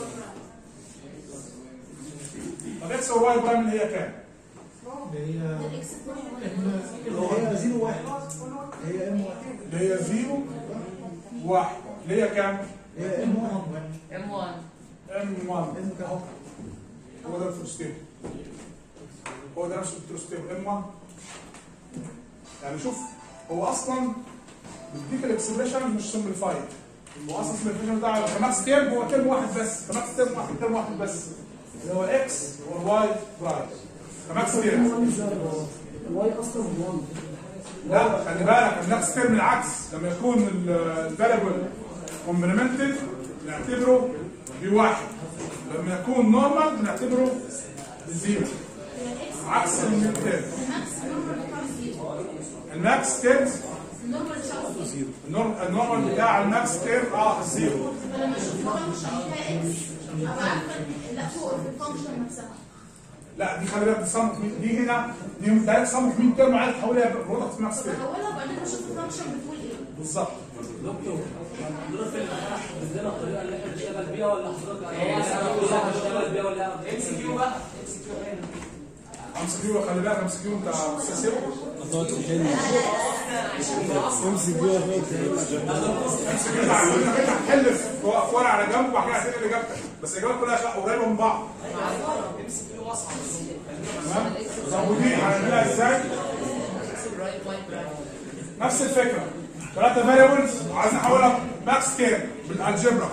طب اكس اور واي برايم اللي هي كام؟ اللي هي الاكس برايم اللي هي زيرو واحد اللي هي ام واحد اللي هي زيرو واحد اللي هي كام؟ اللي هي ام واحد ام 1 ام 1 ام كام هو ده الفلوستيب هو ده نفس الفلوستيب ام 1 يعني شوف هو اصلا بيديك الاكسبريشن مش سمبليفايد هو اصلا السمبليفيكيشن بتاع كماكس تيرم هو تيرم واحد بس كماكس تيرم واحد تيرم واحد بس اللي هو اكس والواي برايم كماكس تيرم الواي اصلا 1 لا خلي بالك النفس ترم العكس لما يكون الفاريبل كومبلمنتد نعتبره بواحد لما يكون نورمال بنعتبره بزيرو عكس الميد ترم الماكس نورمال بتاع زيرو الماكس ترم النورمال بتاعه زيرو النور- النورمال بتاع الماكس ترم اه زيرو فلما اشوف فانكشن فيها اكس ابقى عارفه إن- لا فوق في الفانكشن نفسها لا دي خلي بالك دي صمت مين- دي هنا دي دايركت صمت مين ترم عايز تحولها برودكت ماكس ترم بحولها وبعدين بشوف الفانكشن بتقول ايه بالظبط دكتور حضرتك عندنا الطريقه اللي احنا بنشتغل بيها ولا حضرتك هو بنشتغل بيها ولا ام سي كيو بقى امسك كيو خلي بالك امسك كيو انت استاذ سيبو هتقعد تحل امسك بيها هتقعد تحل امسك كيو انك انت هتحل في ورقه على جنب وبعد كده هتنقل اجابتك بس الاجابات كلها قريبه من بعض تمام طب ودي هنعملها ازاي؟ إكس برايم واي برايم نفس الفكره ثلاثه فاريبلز وعايز نحولها ماكس تيرم بالالجبرا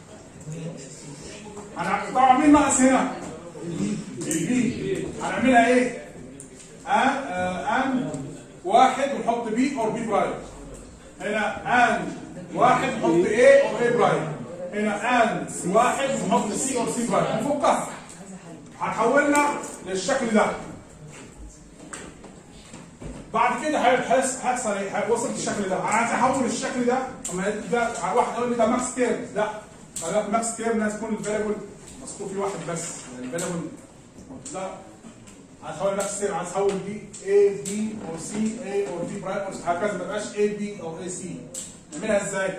هنع- طبعا مين ناقص هنا؟ البي هنعملها ايه؟ ان آه ان واحد ونحط بي اور بي برايم هنا ان واحد نحط ايه اور ايه برايم هنا ان واحد ونحط سي اور سي برايم نفكها هتحولنا للشكل ده بعد كده هيحس- هيحصل ايه؟ هيوصل الشكل ده، انا عايز احول الشكل ده، اما ده واحد يقول لي ده ماكس تيرم، لا لا ماكس تيرم لازم يكون الفاريبل مذكور فيه واحد بس، يعني الفاريبل لا عايز احول ماكس تيرم عايز احول دي A B او C A او D برايم او هكذا ما يبقاش A B او A C نعملها ازاي؟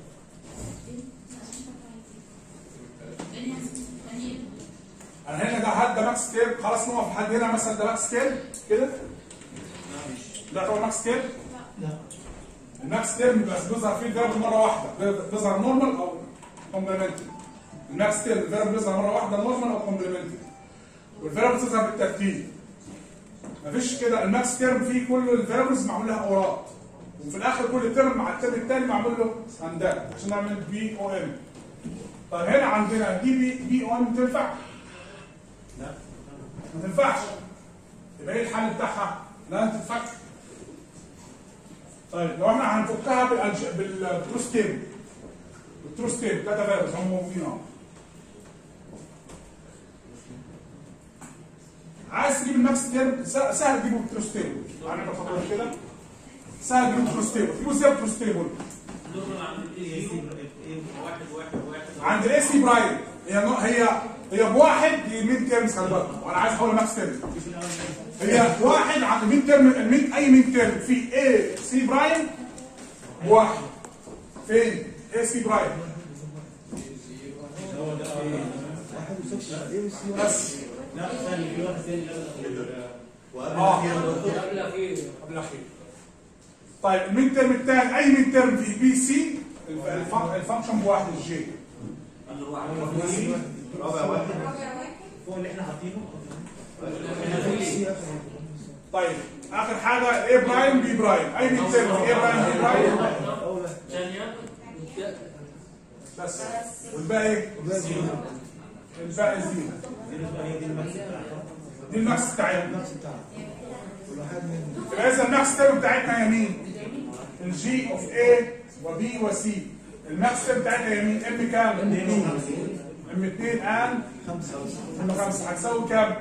انا هنا ده هاد ده ماكس تيرم خلاص نقف لحد هنا مثلا ده ماكس تيرم كده ده طبعا ماكس تيرم لا الماكس تيرم بس بيظهر فيه الفيرب مره واحده بيظهر نورمال او كومبلمنتري الماكس تيرم الفيرب بيظهر مره واحده نورمال او كومبلمنتري والفيرب بتظهر بالترتيب مفيش كده الماكس تيرم فيه كل الفيربز معمول لها اورات وفي الاخر كل ترم مع الترم الثاني معمول له هندات عشان نعمل بي او ام طيب هنا عندنا دي بي بي او ام تنفع؟ لا ما تنفعش يبقى ايه الحل بتاعها؟ لا تنفع طيب لو احنا هنفكها بالألج... بالتروس تيبل التروس تيبل ثلاثة فيروس هم موجودين اهو عايز تجيب الماكس تيرم س- سهل تجيبه بالتروس تيبل يعني بفكر كده سهل تجيبه بالتروس تيبل تجيبه ازاي بالتروس تيبل؟ دكتور عند الاي واحد واحد واحد عند الاي سي برايم هي نوع- هي هي بواحد دي مين تيرمز خلي بالك وانا عايز احول ماكس تيرم هي واحد عند مين ترم المين اي مين ترم في اي سي برايم بواحد فين؟ اي سي برايم هو ده واحد وستة ايه سي بس لا ثاني في واحد تاني لا اه قبل الاخير قبل الاخير طيب المين ترم الثاني اي مين ترم في بي سي الف- الف- الفانكشن بواحد الجي رابع واحد فوق اللي احنا حاطينه طيب اخر حاجه اي برايم بي برايم اي مين ترم في اي برايم بي برايم ثانيه بس والباقي ايه؟ الباقي زيرو زيرو بقى هي دي الماكس بتاعتها دي الماكس بتاعتنا النقص بتاعها كل واحد من يبقى اذا الماكس تيرم بتاعتنا هي مين؟ الجي اوف اي وبي وسي الماكس تيرم بتاعتها هي مين؟ ام كام؟ ام 2 ام 2 ان خمسة ام 5 هتساوي كام؟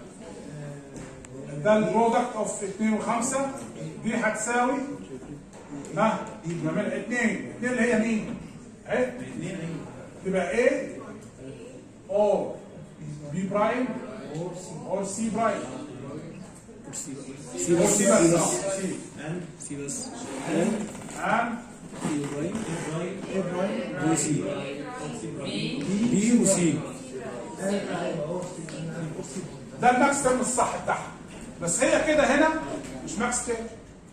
ده البرودكت اوف 2 و5 دي هتساوي ما نعملها 2 2 اللي هي مين؟ اهي الاثنين ايوه تبقى A or B برايم or C برايم سي or C بس آه، C ان سي بس and سي برايم برايم ايه برايم وسي بي بي وسي ده الماكس تيرم الصح بتاعها بس هي كده هنا مش ماكس تيرم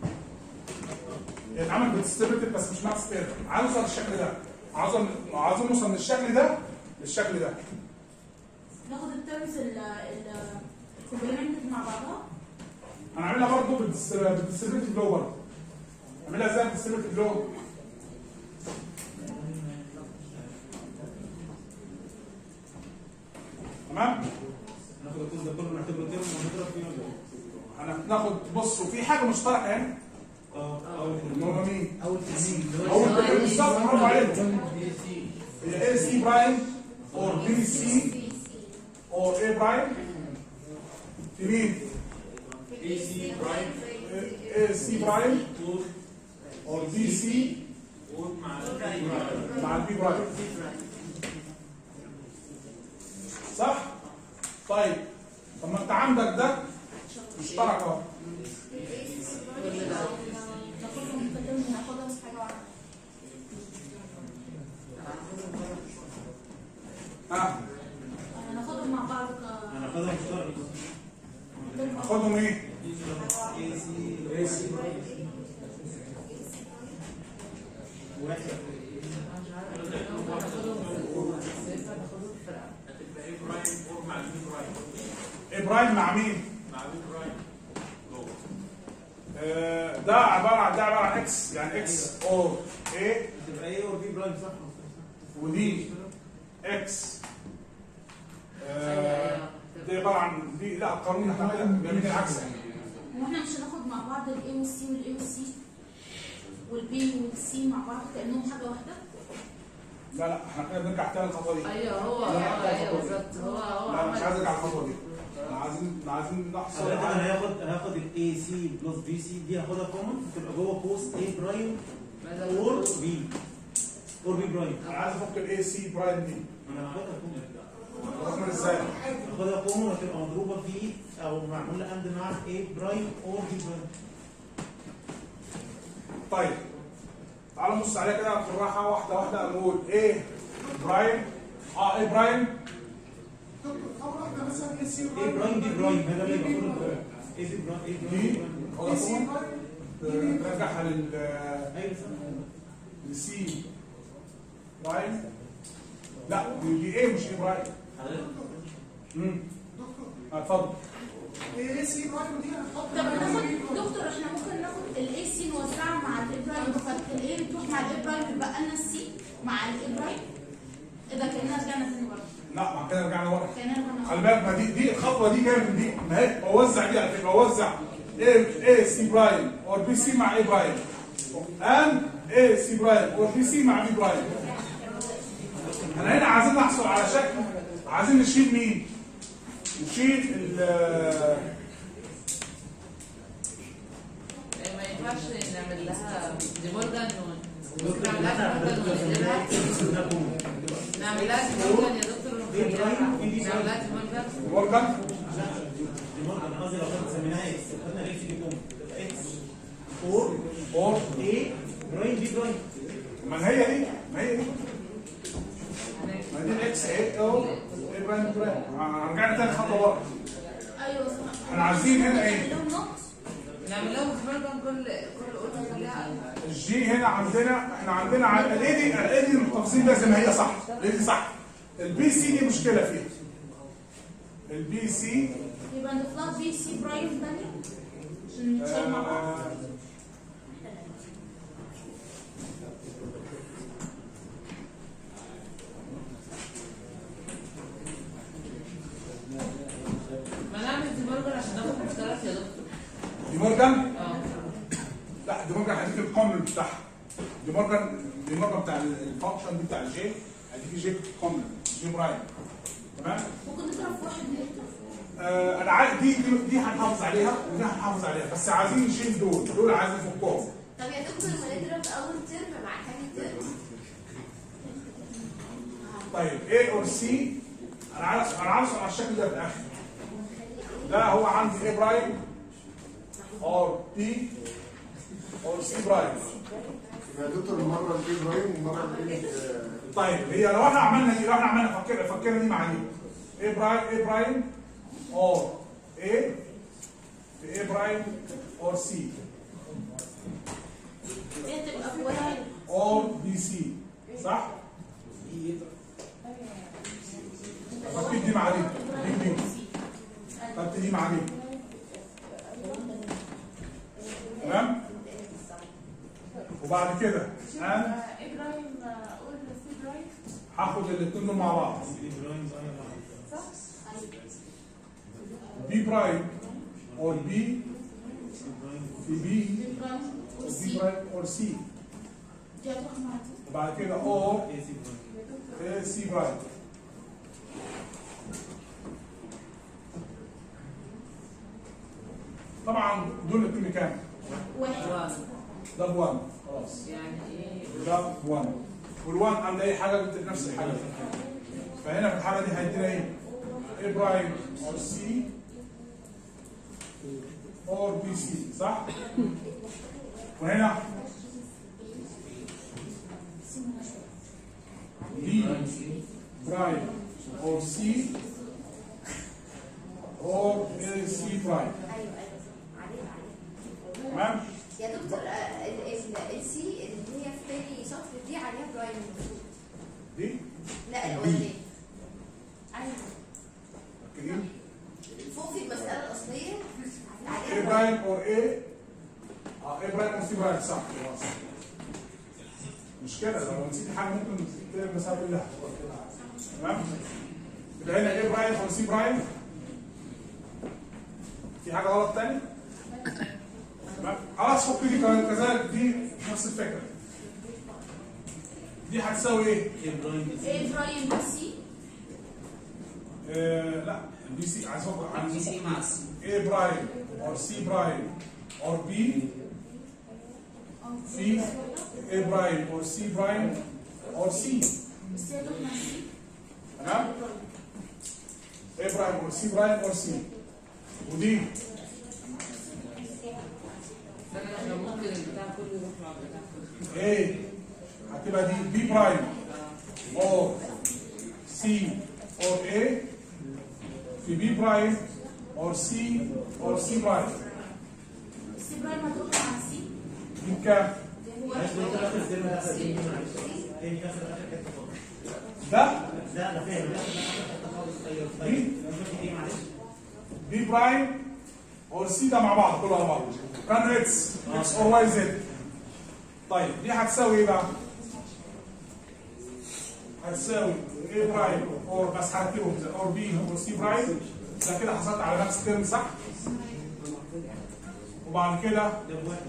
هي اتعمل بالديستريبيوتيف بس مش ماكس تيرم عايز اوصل للشكل ده عاوز عاوز اوصل من الشكل ده للشكل ده ناخد الترمز الكومبلمنت مع بعضها هنعملها برضه بالديستريبيوتيف لو برضه نعملها ازاي بالديستريبيوتيف لو تمام ناخد الكود ده كله نعتبره ترم ونضرب فيه ولا إيه؟ هناخد بصوا في حاجه مشتركه هنا اه اول اللي هو مين؟ اول تسعين هو بالظبط برافو عليكم هي ال سي برايم اور بي سي اور اي برايم في مين؟ اي سي برايم اي سي برايم كود اور بي سي كود مع البي برايم مع البي برايم صح؟ طيب طب ما انت عندك ده مشترك اهو كل ده ناخدهم متكلم ناخدهم في حاجه واحده ها ناخدهم مع بعض ك هناخدها مشترك خدهم ايه؟ اي سي ايه سي واحد هتبقى اي برايم كود مع البي برايم اي برايم مع مين؟ مع البي برايم جوه آه، ده عباره عن ده عباره عن اكس يعني اكس اور ايه هتبقى ايه اور بي برايم صح ودي اكس آه، دي عباره عن دي لا القانون احنا كده جميل العكس يعني واحنا مش هناخد مع بعض الاي والسي والاي والسي والبي والسي مع بعض كانهم حاجه واحده لا لا احنا كده بنرجع تاني الخطوه دي ايوه هو ايوه بالظبط هو هو لا انا مش عمل عايز ارجع الخطوه دي احنا عايزين عايزين نحصل حضرتك انا على هاخد هاخد الاي سي بلس بي سي دي هاخدها كومن تبقى جوه قوس اي برايم اور بي اور بي برايم انا عايز افك الاي سي برايم دي انا هاخدها كومن رقم ازاي؟ هاخدها كومن وهتبقى مضروبه في او معموله اند مع اي برايم اور بي برايم طيب تعالوا نبص عليها كده بالراحه واحده واحده نقول ايه برايم اه ايه برايم دكتور اول واحده مثلا اي سي اي برايم دي برايم هذا اللي المفروض اي بي برايم اي دي برايم هو ده نرجعها لل ايوه صح لسي برايم لا دي دي ايه مش ايه برايم امم آه، اتفضل اي سي برايم دي هنحط طب ناخد دكتور احنا ممكن ناخد الاي سي نوزعها مع الابراهيم فالاي بتروح مع الابراهيم يبقى لنا السي مع الابراهيم اذا كنا رجعنا تاني برضه لا ما كده رجعنا ورا كنا رجعنا خلي بالك ما دي دي الخطوه دي جايه من دي ما هي بوزع دي على فكره بوزع ايه ايه سي برايم اور بي سي مع ايه برايم ان ايه سي برايم اور بي سي مع بي برايم احنا هنا عايزين نحصل على شكل عايزين نشيل مين؟ نشيل ال ما ينفعش نعمل لها دي مورجان دكتور نعمل لها احنا دي مورجان ونقلبها ده كومن نعمل لها دي مورجان يا دكتور ونخليها نعمل لها دي مورجان مورجان دي ماركه انا قصدي لو كنت سميناها اكس خدنا الاكس دي كومن تبقى اكس اور اور اي برايم بي برايم ما هي دي ما هي دي ما دي الاكس ايه او ايه برايم برايم رجعنا تاني خطوه ورا ايوه صح احنا عايزين هنا ايه؟ لهم نقط نعمل لهم دي مورجان كل كل قطعه خليها الجي هنا عندنا احنا عندنا على الاي دي الاي دي التفاصيل ده زي ما هي صح الاي دي صح البي سي دي مشكله فيها البي سي يبقى نضيف لها بي سي برايم تاني عشان نتشال مع بعض آه لا دي مورجان هيديك الكومنت بتاعها دي مورجان دي مورجان بتاع الفانكشن دي بتاع الجي هيديك جي كومنت جي برايم تمام ممكن نضرب في واحد من آه انا عارف دي دي, دي هنحافظ عليها ودي هنحافظ عليها بس عايزين نشيل دول دول عايزين نفكهم طب يا دكتور ما نضرب اول ترم مع تاني ترم طيب A اور C انا عايز انا عايز على الشكل ده في الاخر ده هو عندي A برايم اور B اور C برايم يا دكتور مره الايه برايم ومره الايه طيب هي لو احنا عملنا دي لو احنا عملنا فكر فكرنا دي مع دي A برايم A برايم اور A في A برايم اور C هي تبقى في واحد اور بي سي صح؟ فكيت دي مع دي دي دي خدت دي مع دي تمام؟ وبعد كده انا ابراهيم قول سي ابراهيم هاخد الاثنين دول مع بعض صح؟ بي برايم اور بي في بي برايم بي والسي برايم اور سي دي هتروح مع دي وبعد كده اور اي سي برايم طبعا دول الاثنين كام؟ واحد ده ب 1 خلاص يعني ايه ده ب 1 وال1 عند اي حاجه بتدي نفس الحاجه فهنا في الحاله دي هيدينا ايه؟ اي برايم اور سي اور بي سي صح؟ وهنا بي برايم اور سي اور اي سي برايم ايوه ايوه عليها عليها تمام؟ يا دكتور السي اللي هي في تاني سطر دي عليها برايم المفروض دي لا الاولانيه ايوه كريم فوق في المساله الاصليه A عليها برايم برايم اور A اه A برايم اور C برايم صح خلاص مش كده لو نسيت حاجه ممكن تلاقي المسافه كلها تمام يبقى هنا A برايم اور C برايم في حاجه غلط تاني تمام خلاص فك دي كمان كذلك دي نفس الفكره دي هتساوي ايه؟ ايه برايم والسي آه لا البي سي عايز افكر عن بي سي مع السي A برايم اور C برايم اور B في A برايم اور C برايم اور C السي هتروح مع السي تمام A برايم اور C برايم اور C ودي فانا احنا ممكن البتاع كله يروح مع البتاع كله A هتبقى دي B برايم اور C اور A في B برايم اور C اور C برايم السي برايم هتروح مع السي دي بكام؟ عايز تقول لك اخر ترم اخر ترم معلش تاني اخر اخر حته خالص ده لا انا فاهم اخر اخر حته خالص ايوه دي؟ طيب ممكن ايه معلش B برايم اور C ده مع بعض كله على بعض كان اكس اكس اور واي زد طيب دي هتساوي ايه بقى؟ هتساوي A برايم اور بس هرتبهم اور B اور C برايم ده كده حصلت على نفس الترم صح؟ وبعد كده ده بواحد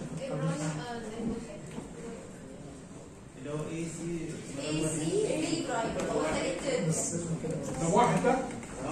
اللي هو اي سي اي سي بي برايم هو تالت ترم ده بواحد ده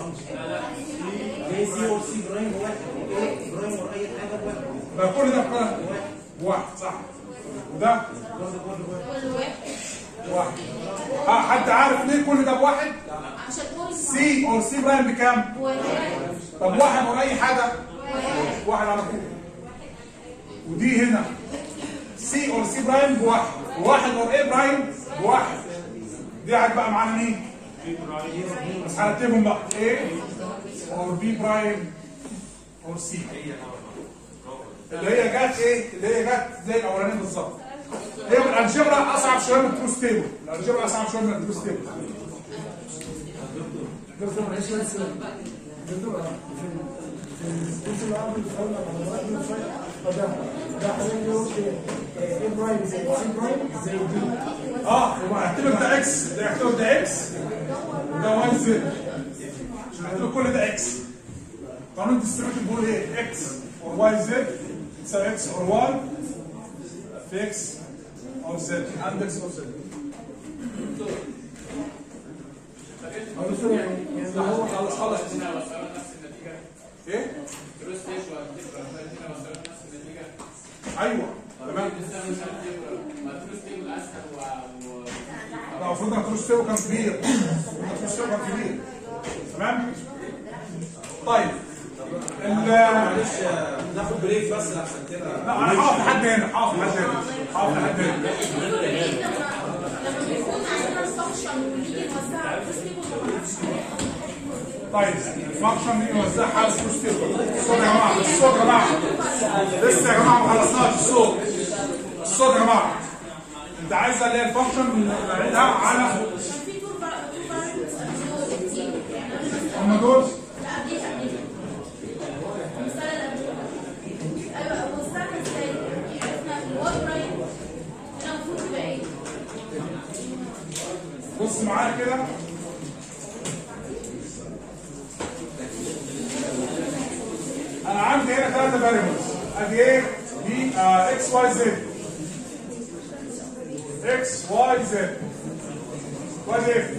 اي سي اور سي برايم بواحد ايه برايم اور اي حاجه بواحد ده كل ده بكام؟ بواحد صح وده برضه برضه بواحد كل واحد بواحد ها حد عارف ليه كل ده بواحد؟ عشان هو سي اور سي برايم بكام؟ واحد طب واحد اور اي حاجه واحد على طول ودي هنا سي اور سي برايم بواحد وواحد اور اي برايم بواحد دي هتبقى معانا مين؟ بس هرتبهم بقى A اور بي برايم اور سي اللي هي جت ايه؟ اللي هي جت زي الاولانيه بالظبط هي من الالجبرا اصعب شويه من التروس تيبل الالجبرا اصعب شويه من التروس تيبل دكتور معلش بس دكتور في الكورس اللي قبل الفاول على الوقت من شويه فده ده حضرتك بيقول ايه برايم زي سي برايم زي دي اه يبقى اعتبر ده اكس ده اعتبر ده اكس وده واي زد عشان اعتبر كل ده اكس قانون الديستريبيوشن بيقول ايه اكس اور واي زد تساوي اكس اور واي في اكس او زد عند اكس او زد هو دكتور يعني يعني لو هو خلص خلص ايه؟ ايوه تمام لا المفروض ان التروس تيبل كان كبير التروس تيبل كان كبير تمام طيب ال ناخد بريك بس عشان كده لا انا هقف لحد هنا هقف لحد هنا هقف لحد هنا لما بيكون عندنا الفانكشن ونيجي نوزعها على الفلوس تيبل ما نعرفش طيب الفانكشن دي نوزعها على التروس تيبل الصوت يا جماعه الصوت يا جماعه لسه يا جماعه ما خلصناش الصوت الصوت يا جماعه انت عايزه اللي هي الفانكشن نعيدها على كان في تور بار تور بار كتير يعني أنا هم دول لا قبليها قبليها المسألة اللي قبليها أيوة وزعنا ازاي؟ يعني عرفنا الواي برايم هنا المفروض تبقى ايه؟ بص معايا كده انا عندي هنا ثلاثة فاريبلز ادي ايه دي اكس واي زد اكس واي زد وادي اف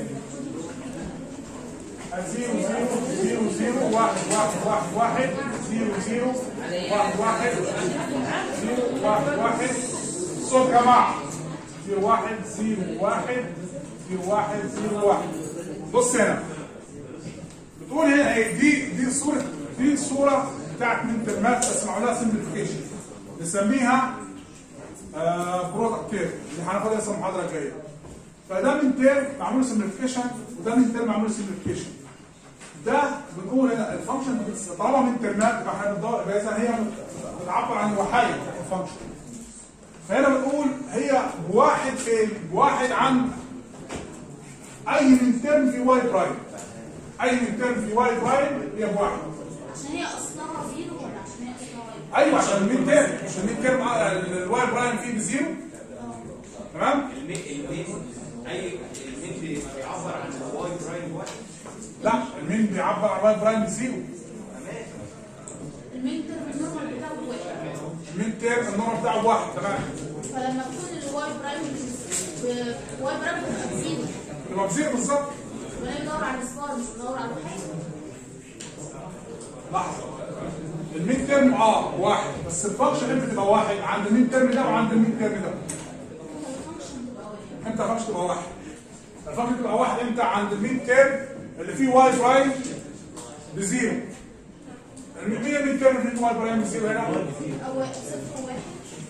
زيرو زيرو زيرو زيرو واحد واحد واحد واحد زيرو زيرو واحد واحد زيرو واحد واحد صوت يا جماعة زيرو واحد زيرو واحد زيرو واحد زيرو واحد بص هنا بتقول هنا ايه دي دي صورة دي صورة بتاعت من ترمات بس معمول لها سمبليفيكيشن نسميها برودكت تيرم اللي هناخدها لسه المحاضرة الجاية فده من تيرم معمول سمبليفيكيشن وده من تيرم معمول سمبليفيكيشن ده بنقول هنا الفانكشن طالما من ترمات يبقى احنا بندور يبقى اذا هي بتعبر عن الوحايد بتاعت الفانكشن فهنا بنقول هي بواحد فين؟ بواحد عن اي من ترم في واي برايم اي من ترم في واي برايم هي بواحد عشان هي أصلها زيرو ولا عشان هي أصلها واي؟ ايوه عشان المين ترم عشان المين ترم آه، الواي برايم فيه بزيرو تمام؟ المين المين اي المين بيعبر عن الواي برايم واحد لا المين بيعبر عن الواي برايم بزيرو المين ترم النورمال بتاعه واحد المين ترم النمر بتاعه بواحد تمام فلما تكون الواي برايم ب- واي برايم بتبقى بزيرو يبقى بزيرو بالظبط ولا ندور على الصفار مش ندور على الواحد لحظه المين ترم اه واحد بس الفانكشن امتى تبقى واحد عند المين ترم ده وعند المين ترم ده الفانكشن تبقى واحد امتى الفانكشن تبقى واحد الفانكشن تبقى واحد امتى عند المين ترم اللي فيه واي برايم بزيرو مين المين ترم اللي فيه واي برايم بزيرو هنا أو صفر واحد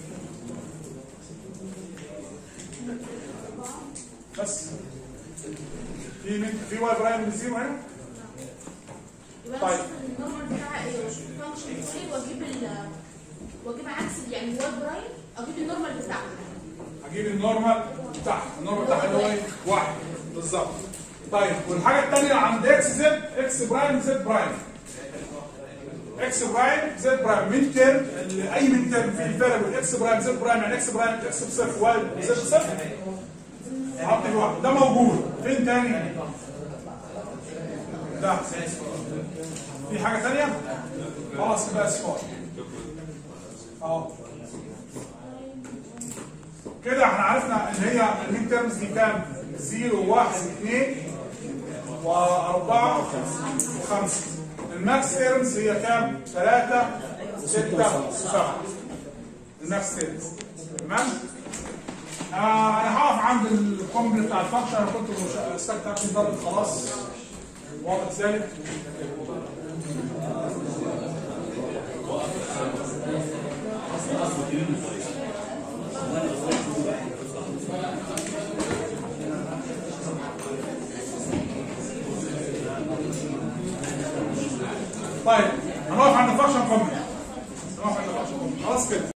بس في مين في واي برايم بزيرو هنا يبقى طيب. طيب. النورمال بتاعها ايه الفانكشن ايه واجيب ال واجيب عكس يعني الواي برايم اجيب النورمال بتاعها هجيب النورمال بتاعها النورمال بتاعها اللي هو ايه واحد بالظبط طيب والحاجه الثانيه عند اكس زد اكس برايم زد برايم اكس برايم زد برايم من ترم ال- اي من ترم في الفاريبل اكس برايم زد برايم يعني اكس برايم اكس بصفر واي زد بصفر احط في واحد ده موجود فين تاني؟ ده في حاجه ثانيه؟ خلاص يبقى اصفار اهو كده احنا عرفنا ان هي المين تيرمز دي كام؟ 0 1 2 و4 و5 الماكس تيرمز هي كام؟ 3 6 7 الماكس تيرمز تمام؟ آه انا هقف عند الكومبل بتاع الفانكشن انا كنت مش- استمتع في ضرب خلاص واضح ذلك طيب هنقف عند الفانكشن كومبل هنقف عند الفانكشن كومبل خلاص كده